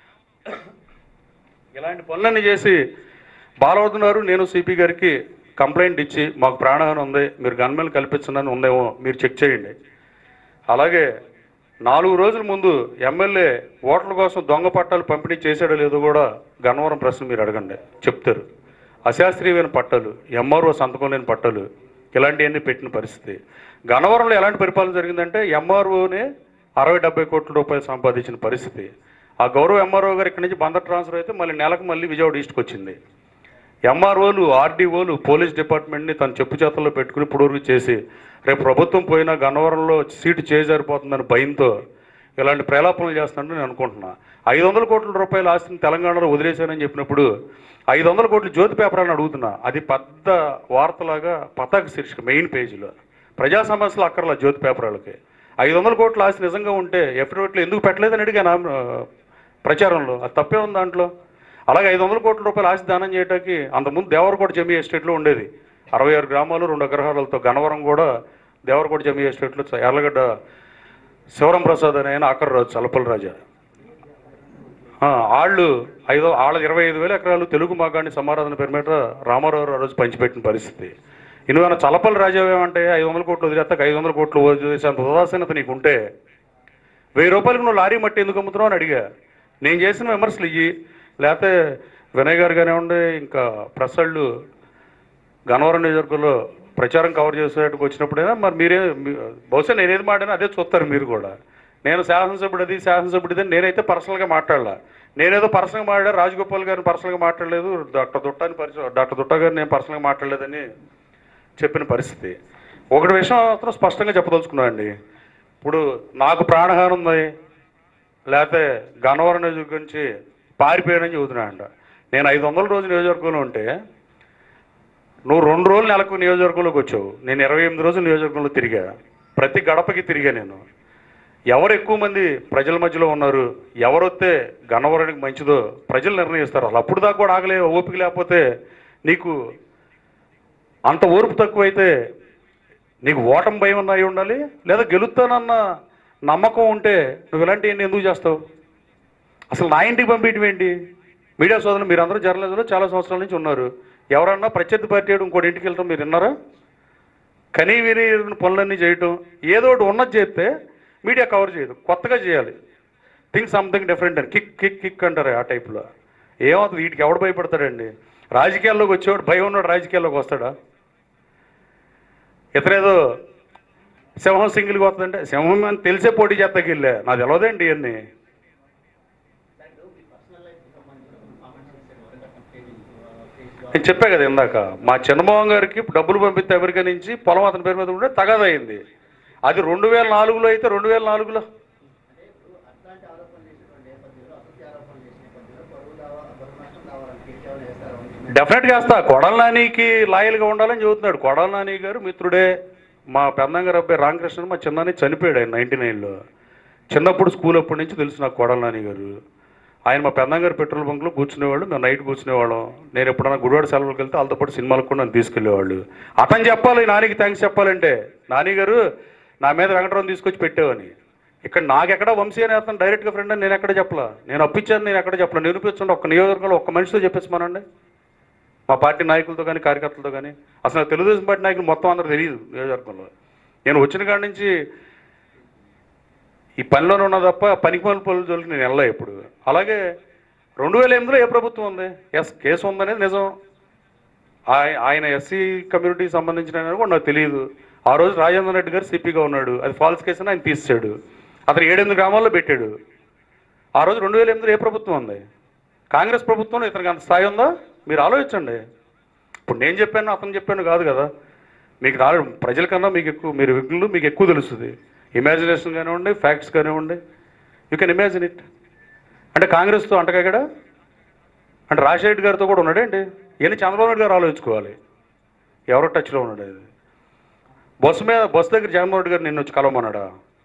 ఇలాంటి పనులన్నీ చేసి బాలవుతున్నారు నేను సిపి గారికి కంప్లైంట్ ఇచ్చి మాకు ప్రాణహాని ఉంది మీరు గన్మెన్ కల్పించండి ఉందేమో మీరు చెక్ చేయండి అలాగే నాలుగు రోజుల ముందు ఎమ్మెల్యే ఓట్ల కోసం దొంగ పట్టాలు పంపిణీ చేశాడో లేదో కూడా గన్నవరం ప్రశ్న మీరు అడగండి చెప్తారు అశాస్త్రీయమైన పట్టాలు ఎంఆర్ఓ సంతకం లేని పట్టాలు ఇలాంటివన్నీ పెట్టిన పరిస్థితి గన్నవరంలో ఎలాంటి పరిపాలన జరిగిందంటే ఎంఆర్ఓనే అరవై డెబ్బై కోట్ల రూపాయలు సంపాదించిన పరిస్థితి ఆ గౌరవ ఎంఆర్ఓ గారు ఇక్కడి నుంచి బందర్ ట్రాన్స్ఫర్ అయితే మళ్ళీ నెలకు మళ్ళీ విజయవాడ ఈస్ట్కి వచ్చింది ఎంఆర్ఓలు ఆర్డీఓలు పోలీస్ డిపార్ట్మెంట్ని తన చెప్పు చేతల్లో పెట్టుకుని ఇప్పటివరకు చేసి రేపు ప్రభుత్వం పోయినా గన్నవరంలో సీటు చేజారిపోతుందని భయంతో ఇలాంటి ప్రేలాపనలు చేస్తున్నట్టు నేను అనుకుంటున్నా ఐదు వందల కోట్ల రూపాయల ఆస్తిని తెలంగాణలో వదిలేశానని చెప్పినప్పుడు ఐదు వందల కోట్ల జ్యోతి పేపర్ అని అడుగుతున్నా అది పెద్ద వార్తలాగా పతాక శీర్షిక మెయిన్ పేజీలో ప్రజా సమస్యలు అక్కర్లా జ్యోతి పేపర్ వాళ్ళకి ఐదు వందల కోట్ల ఆస్తి నిజంగా ఉంటే ఎఫిడవిట్లో ఎందుకు పెట్టలేదని అడిగాను ఆ, ప్రచారంలో అది తప్పే ఉంది దాంట్లో అలాగే ఐదు వందల కోట్ల రూపాయలు ఆస్తి దానం చేయడానికి అంతకుముందు దేవరకోట జమీ ఎస్టేట్లో ఉండేది అరవై ఆరు గ్రామాలు రెండు అగ్రహారాలతో గన్నవరం కూడా దేవరకోట జమీ ఎస్టేట్లో ఎర్లగడ్డ శివరం ప్రసాద్ అనే ఆయన ఆఖరి రాజు చలపల రాజా ఆ, వాళ్ళు ఐదో వాళ్ళ ఇరవై ఐదు వేల ఎకరాలు తెలుగు మాగాణి సమారాధన పేరు మీద రామారావు ఆ రోజు పంచిపెట్టిన పరిస్థితి ఇనువైనా చలపల్లి రాజావేమంటే ఐదు వందల కోట్లు వదిలేస్తాక ఐదు వందల కోట్లు వదిలేసేంత ఉదాసీనత నీకుంటే వెయ్యి రూపాయలకు నువ్వు లారీ మట్టి ఎందుకు అమ్ముతున్నావు అని అడిగా నేను చేసిన విమర్శలు ఇయ్యి లేకపోతే వినయ్ గారు కానివ్వండి ఇంకా ప్రసళ్ళు గన్నవరం నియోజకవర్గంలో ప్రచారం కవర్ చేసేటకు వచ్చినప్పుడైనా మరి మీరే మీ- బహుశా నేనేది మాట్లాడినా అదే చూస్తారు మీరు కూడా నేను శాసనసభ్యుడు అది శాసనసభ్యుడు ఇది అని నేనైతే పర్సనల్గా మాట్లాడలా నేనేదో పర్సనల్గా మాట్లాడా రాజగోపాల్ గారిని పర్సనల్గా మాట్లాడలేదు డాక్టర్ దుట్టాని పరిచయం డాక్టర్ దుట్టా గారిని నేను పర్సనల్గా మాట్లాడలేదని చెప్పిన పరిస్థితి ఒకటి విషయం మాత్రం స్పష్టంగా చెప్పదలుచుకున్నాను అండి ఇప్పుడు నాకు ప్రాణహాని ఉంది లేకపోతే గన్నవరం నియోజకవర్గం నుంచి పారిపోయాడని చెబుతున్నా అంట నేను ఐదు వందల రోజు నియోజకవర్గంలో ఉంటే నువ్వు రెండు రోజులు నెలకు నియోజకవర్గంలోకి వచ్చావు నేను ఇరవై ఎనిమిది రోజులు నియోజకవర్గంలో తిరిగా ప్రతి గడపకి తిరిగా నేను ఎవరు ఎక్కువ మంది ప్రజల మధ్యలో ఉన్నారు ఎవరు వస్తే గన్నవరానికి మంచిదో ప్రజలు నిర్ణయిస్తారు అసలు అప్పుడు దాకా కూడా ఆగలే ఓపిక లేకపోతే నీకు అంత ఓర్పు తక్కువైతే నీకు ఓటమి భయం అన్న అయి ఉండాలి లేదా గెలుస్తానన్న నమ్మకం ఉంటే నువ్వు ఇలాంటివన్నీ ఎందుకు చేస్తావు అసలు నా ఇంటికి పంపించడం ఏంటి మీడియా సోదరులు మీరందరూ జర్నలిజంలో చాలా సంవత్సరాల నుంచి ఉన్నారు ఎవరన్నా ప్రత్యర్థి పార్టీ వాడు ఇంకోటి ఇంటికి వెళ్తాం మీరు విన్నారా కనీ విని ఎరుగని పనులన్నీ చేయటం ఏదో ఒకటి ఉన్నది చేస్తే మీడియా కవర్ చేయదు కొత్తగా చేయాలి థింక్ సంథింగ్ డిఫరెంట్ అని కిక్ కిక్ కిక్ అంటారు ఆ టైప్లో ఏమవుతుంది వీటికి ఎవడు భయపడతాడండి రాజకీయాల్లోకి వచ్చేవాడు భయం ఉన్నాడు రాజకీయాల్లోకి వస్తాడా ఇతరేదో సింహం సింగిల్గా వస్తుందంటే సింహం అని తెలిసే పోటీ చేస్తాకి వెళ్ళా నాది తెలవదండి ఇవన్నీ నేను చెప్పా కదా ఇందాక మా చిన్నమోహన్ గారికి డబ్బులు పంపిస్తే అమెరికా నుంచి పొలం అతని పేరు మీద ఉంటే తగాదయింది అది రెండు వేల నాలుగులో అయితే రెండు వేల నాలుగులో అట్లాంటి ఆరోపణలు చేసినటువంటి నేపథ్యంలో అసత్య ఆరోపణలు చేసిన నేపథ్యంలో పరువు దావా పరువు నష్టం కావాలని కేసీఆర్ చేస్తారు డెఫినెట్గా వేస్తా కొడల నానికి లాయల్గా ఉండాలని చెబుతున్నాడు కొడల నాని గారు మిత్రుడే మా పెద్దంగారు అబ్బాయి రామకృష్ణ మా చిన్నాని చనిపోయాడు ఆయన నైన్టీ నైన్లో చిన్నప్పుడు స్కూల్ అప్పటి నుంచి తెలుసు నాకు కొడల నాని గారు ఆయన మా పెద్దం గారి పెట్రోల్ బంక్లో కూర్చునేవాళ్ళు మేము నైట్ కూర్చునేవాళ్ళం నేను ఎప్పుడైనా గుడివాడ సెలవులకు వెళ్తే వాళ్ళతో పాటు సినిమాలకు కూడా నన్ను తీసుకెళ్ళేవాళ్ళు అతను చెప్పాలి నానికి థ్యాంక్స్ చెప్పాలంటే నాని గారు నా మీద వెంకటరావు తీసుకొచ్చి పెట్టేవని ఇక్కడ నాకెక్కడ వంశీ అని అతను డైరెక్ట్గా ఫ్రెండ్ అని నేను ఎక్కడ చెప్పలా నేను అప్పించాను నేను ఎక్కడ చెప్పలా నిరూపించండి ఒక్క నియోజకవర్గంలో ఒక్క మనిషితో చెప్పేసిమానండి మా పార్టీ నాయకులతో కానీ కార్యకర్తలతో కానీ అసలు నాకు తెలుగుదేశం పార్టీ నాయకులు మొత్తం అందరూ తెలియదు నియోజకవర్గంలో నేను వచ్చిన కాడి నుంచి ఈ పనిలోనే ఉన్నా తప్ప పనికి పనుల పనుల జోలికి నేను వెళ్ళా ఇప్పుడు అలాగే రెండు వేల ఎనిమిదిలో ఏ ప్రభుత్వం ఉంది ఎస్ కేసు ఉందనేది నిజం ఆయ- ఆయన ఎస్సీ కమ్యూనిటీకి సంబంధించిన ఆయన కూడా నాకు తెలియదు ఆ రోజు రాజేంద్ర రెడ్డి గారు సిపిగా ఉన్నాడు అది ఫాల్స్ కేసు అని ఆయన తీసాడు అతను ఏడెనిమిది గ్రామాల్లో పెట్టాడు ఆ రోజు రెండు వేల ఎనిమిదిలో ఏ ప్రభుత్వం ఉంది కాంగ్రెస్ ప్రభుత్వంలో ఇతనికి అంత స్థాయి ఉందా మీరు ఆలోచించండి ఇప్పుడు నేను చెప్పాను అతను చెప్పాను కాదు కదా మీకు రాడు ప్రజల కన్నా మీకు ఎక్కువ మీరు విఘ్నులు మీకు ఎక్కువ తెలుస్తుంది ఇమాజినేషన్ కానివ్వండి ఫ్యాక్ట్స్ కానివ్వండి యూ కెన్ ఇమాజిన్ ఇట్ అంటే కాంగ్రెస్తో అంటకాగడా అంటే రాజశేఖర్ గారితో కూడా ఉన్నాడేంటి ఇవన్నీ చంద్రబాబు నాయుడు గారు ఆలోచించుకోవాలి ఎవరో టచ్లో ఉన్నాడు అది బస్సు మీద బస్సు దగ్గర జగన్మోహన్ రెడ్డి గారు నిన్ను వచ్చి కలవమన్నాడా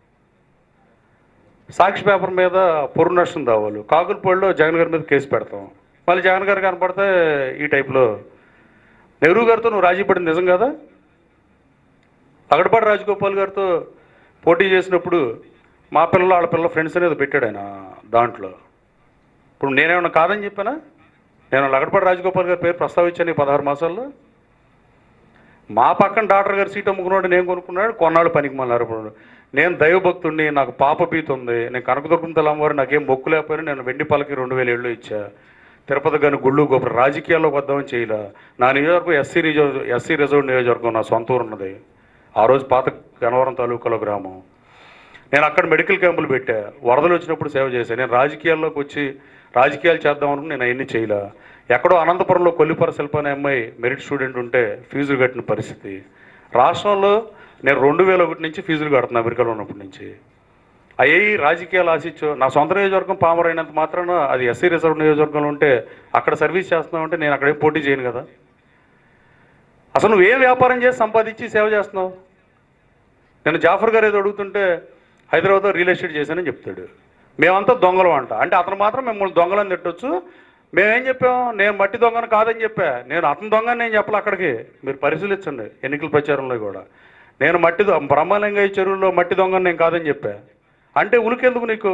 సాక్షి పేపర్ మీద పొరు నష్టం దావాలు కాకులపల్లిలో జగన్ గారి మీద కేసు పెడతాం మళ్ళీ జగన్ గారు కనపడితే ఈ టైప్లో నెహ్రూ గారితో నువ్వు రాజీ పడింది నిజం కదా అగడపాటి రాజగోపాల్ గారితో పోటీ చేసినప్పుడు మా పిల్లలు వాళ్ళ పిల్లల ఫ్రెండ్స్ అనేది పెట్టాడు ఆయన దాంట్లో ఇప్పుడు నేనేమన్నా కాదని చెప్పానా నేను లగడపాటి రాజగోపాల్ గారి పేరు ప్రస్తావించాను ఈ పదహారు మాసాల్లో మా పక్కన డాక్టర్ గారు సీట్ అమ్ముకున్నాడు నేను కొనుక్కున్నాడు కొన్నాళ్ళు పనికి మళ్ళారు ఇప్పుడు నేను దైవభక్తుడిని నాకు పాప భీతి ఉంది నేను కనకదుర్గం తలమ్మవారు నాకేం మొక్కు లేకపోయినా నేను వెండి పలకి రెండు వేల ఏళ్ళు ఇచ్చా తిరుపతి గాని గుళ్ళు గోపురం రాజకీయాల్లో వద్దామని చేయలే నా నియోజకవర్గం ఎస్సీ నియోజక ఎస్సీ రిజర్వ్ నియోజకవర్గం నా సొంత ఊరు ఉన్నది ఆ రోజు పాత గనవరం తాలూకాలో గ్రామం నేను అక్కడ మెడికల్ క్యాంపులు పెట్టా వరదలు వచ్చినప్పుడు సేవ చేశాను నేను రాజకీయాల్లోకి వచ్చి రాజకీయాలు చేద్దాం అనుకుని నేను అవన్నీ చేయలే ఎక్కడో అనంతపురంలో కొల్లిపర శిల్ప అనే అమ్మాయి మెరిట్ స్టూడెంట్ ఉంటే ఫీజులు కట్టిన పరిస్థితి రాష్ట్రంలో నేను రెండు వేల ఒకటి నుంచి ఫీజులు కడుతున్నా అమెరికాలో ఉన్నప్పటి నుంచి అయ్యి రాజకీయాలు ఆశించు నా సొంత నియోజకవర్గం పామరైనంత మాత్రాన అది ఎస్సీ రిజర్వ్ నియోజకవర్గంలో ఉంటే అక్కడ సర్వీస్ చేస్తున్నావు అంటే నేను అక్కడేం పోటీ చేయను కదా అసలు నువ్వు ఏం వ్యాపారం చేసి సంపాదించి సేవ చేస్తున్నావు నేను జాఫర్ గారు ఏదో అడుగుతుంటే హైదరాబాద్లో రియల్ ఎస్టేట్ చేశానని చెప్తాడు మేమంతా దొంగలం అంట అంటే అతను మాత్రం మిమ్మల్ని దొంగలని తిట్టొచ్చు మేమేం చెప్పాం నేను మట్టి దొంగను కాదని చెప్పా నేను అతని దొంగని నేను చెప్పలే అక్కడికి మీరు పరిశీలించండి ఎన్నికల ప్రచారంలో కూడా నేను మట్టి దొ- బ్రహ్మలింగయ్య చెరువులో మట్టి దొంగని నేను కాదని చెప్పా అంటే ఉలికెందుకు నీకు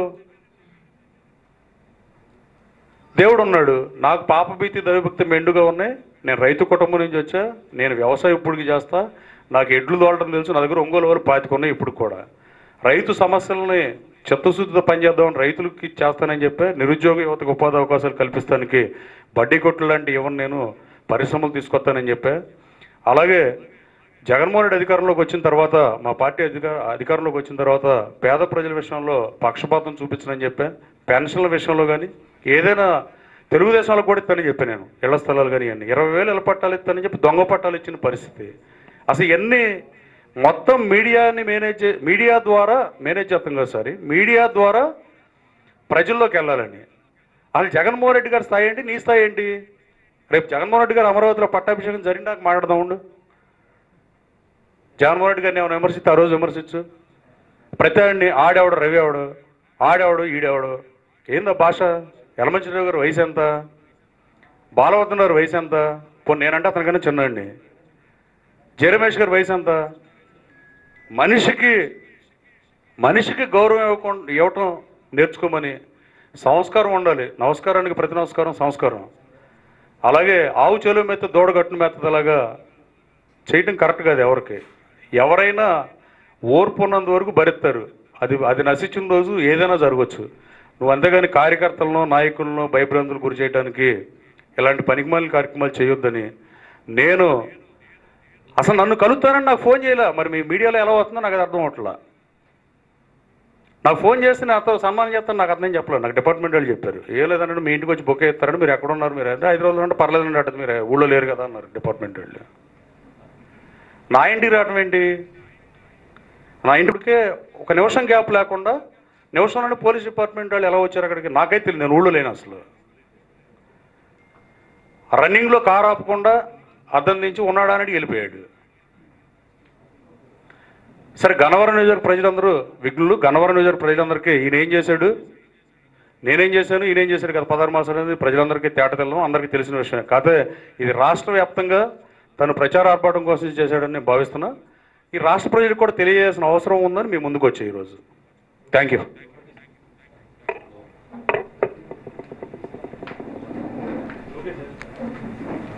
దేవుడు ఉన్నాడు నాకు పాప భీతి దైవభక్తి మెండుగా ఉన్నాయి నేను రైతు కుటుంబం నుంచి వచ్చా నేను వ్యవసాయం ఇప్పటికి చేస్తా నాకు ఎడ్లు తోలటం తెలుసు నా దగ్గర ఒంగోలు వాళ్ళు పాతికున్నాయి ఇప్పుడు కూడా రైతు సమస్యలని చిత్తశుద్ధితో పనిచేద్దామని రైతులకి చేస్తానని చెప్పి నిరుద్యోగ యువతకు ఉపాధి అవకాశాలు కల్పిస్తానికి బడ్డీ కొట్లు లాంటి ఇవ్వను నేను పరిశ్రమలు తీసుకొస్తానని చెప్పా అలాగే జగన్మోహన్ రెడ్డి అధికారంలోకి వచ్చిన తర్వాత మా పార్టీ అధికార అధికారంలోకి వచ్చిన తర్వాత పేద ప్రజల విషయంలో పక్షపాతం చూపించనని చెప్పా పెన్షన్ల విషయంలో కానీ ఏదైనా తెలుగుదేశంలో కూడా ఇస్తానని చెప్పాను నేను ఇళ్ల స్థలాలు కానీ అన్ని ఇరవై వేలు ఇళ్ల పట్టాలు ఇస్తానని చెప్పి దొంగ పట్టాలు ఇచ్చిన పరిస్థితి అసలు ఇవన్నీ మొత్తం మీడియాని మేనేజ్ చే- మీడియా ద్వారా మేనేజ్ చేస్తాం కదా సార్ మీడియా ద్వారా ప్రజల్లోకి వెళ్ళాలని అసలు జగన్మోహన్ రెడ్డి గారి స్థాయి ఏంటి నీ స్థాయి ఏంటి రేపు జగన్మోహన్ రెడ్డి గారు అమరావతిలో పట్టాభిషేకం జరిగినాక మాట్లాడదాం ఉండు జగన్మోహన్ రెడ్డి గారిని ఏమైనా విమర్శిస్తే ఆ రోజు విమర్శించు ప్రతి ఆడిని ఆడేవాడు రవి ఆవిడు ఆడేవాడు ఈడేవాడు ఏందా భాష యలమంచిరావు గారు వయసు ఎంత బాలవర్ధన్ గారు వయసు ఎంత పోనీ నేనంటే అతనికన్నా చిన్నవాడిని జయరమేష్ గారి వయసు ఎంత మనిషికి మనిషికి గౌరవం ఇవ్వకుండా ఇవ్వటం నేర్చుకోమని సంస్కారం ఉండాలి నమస్కారానికి ప్రతి నమస్కారం సంస్కారం అలాగే ఆవు చెలువు మెత్త దూడ కట్టును మెత్తదలాగా చేయటం కరెక్ట్ కాదు ఎవరికి ఎవరైనా ఓర్పు ఉన్నంత వరకు భరిస్తారు అది అది నశించిన రోజు ఏదైనా జరగవచ్చు నువ్వు అంతేగాని కార్యకర్తలను నాయకులను భయభ్రాంతులు గురి చేయడానికి ఇలాంటి పనికిమాలిన కార్యక్రమాలు చేయొద్దని నేను అసలు నన్ను కలుస్తానని నాకు ఫోన్ చేయలే మరి మీ మీడియాలో ఎలా వస్తుందో నాకు అది అర్థం అవట్లా నాకు ఫోన్ చేస్తే నాతో సన్మానం చేస్తాను నాకు అర్థం చెప్పలేదు నాకు డిపార్ట్మెంట్ వాళ్ళు చెప్పారు ఏ లేదన్నాడు మీ ఇంటికి వచ్చి బుక్ ఇస్తారని మీరు ఎక్కడ ఉన్నారు మీరు అంటే హైదరాబాద్లో అంటే పర్లేదండి అంటే మీరు ఊళ్ళో లేరు కదా అన్నారు డిపార్ట్మెంట్ వాళ్ళు నా ఇంటికి రావడం ఏంటి నా ఇంటికే ఒక నిమిషం గ్యాప్ లేకుండా నిమిషంలోనే పోలీస్ డిపార్ట్మెంట్ వాళ్ళు ఎలా వచ్చారు అక్కడికి నాకైతే తెలియదు నేను ఊళ్ళో లేను అసలు రన్నింగ్లో కారు ఆపకుండా అద్దం నుంచి ఉన్నాడానికి వెళ్ళిపోయాడు సరే గన్నవరం నియోజక ప్రజలందరూ విఘ్నులు గన్నవరం నియోజక ప్రజలందరికీ ఈయన ఏం చేశాడు నేనేం చేశాను ఈయనేం చేశాడు కదా పదహారు మాసాలు అనేది ప్రజలందరికీ తేట తెల్లం అందరికీ తెలిసిన విషయమే కాకపోతే ఇది రాష్ట్ర వ్యాప్తంగా తను ప్రచార ఆర్భాటం కోసం చేశాడని నేను భావిస్తున్నా ఈ రాష్ట్ర ప్రజలకు కూడా తెలియజేయాల్సిన అవసరం ఉందని మీ ముందుకు వచ్చాయి ఈరోజు థ్యాంక్ యూ ఓకే సార్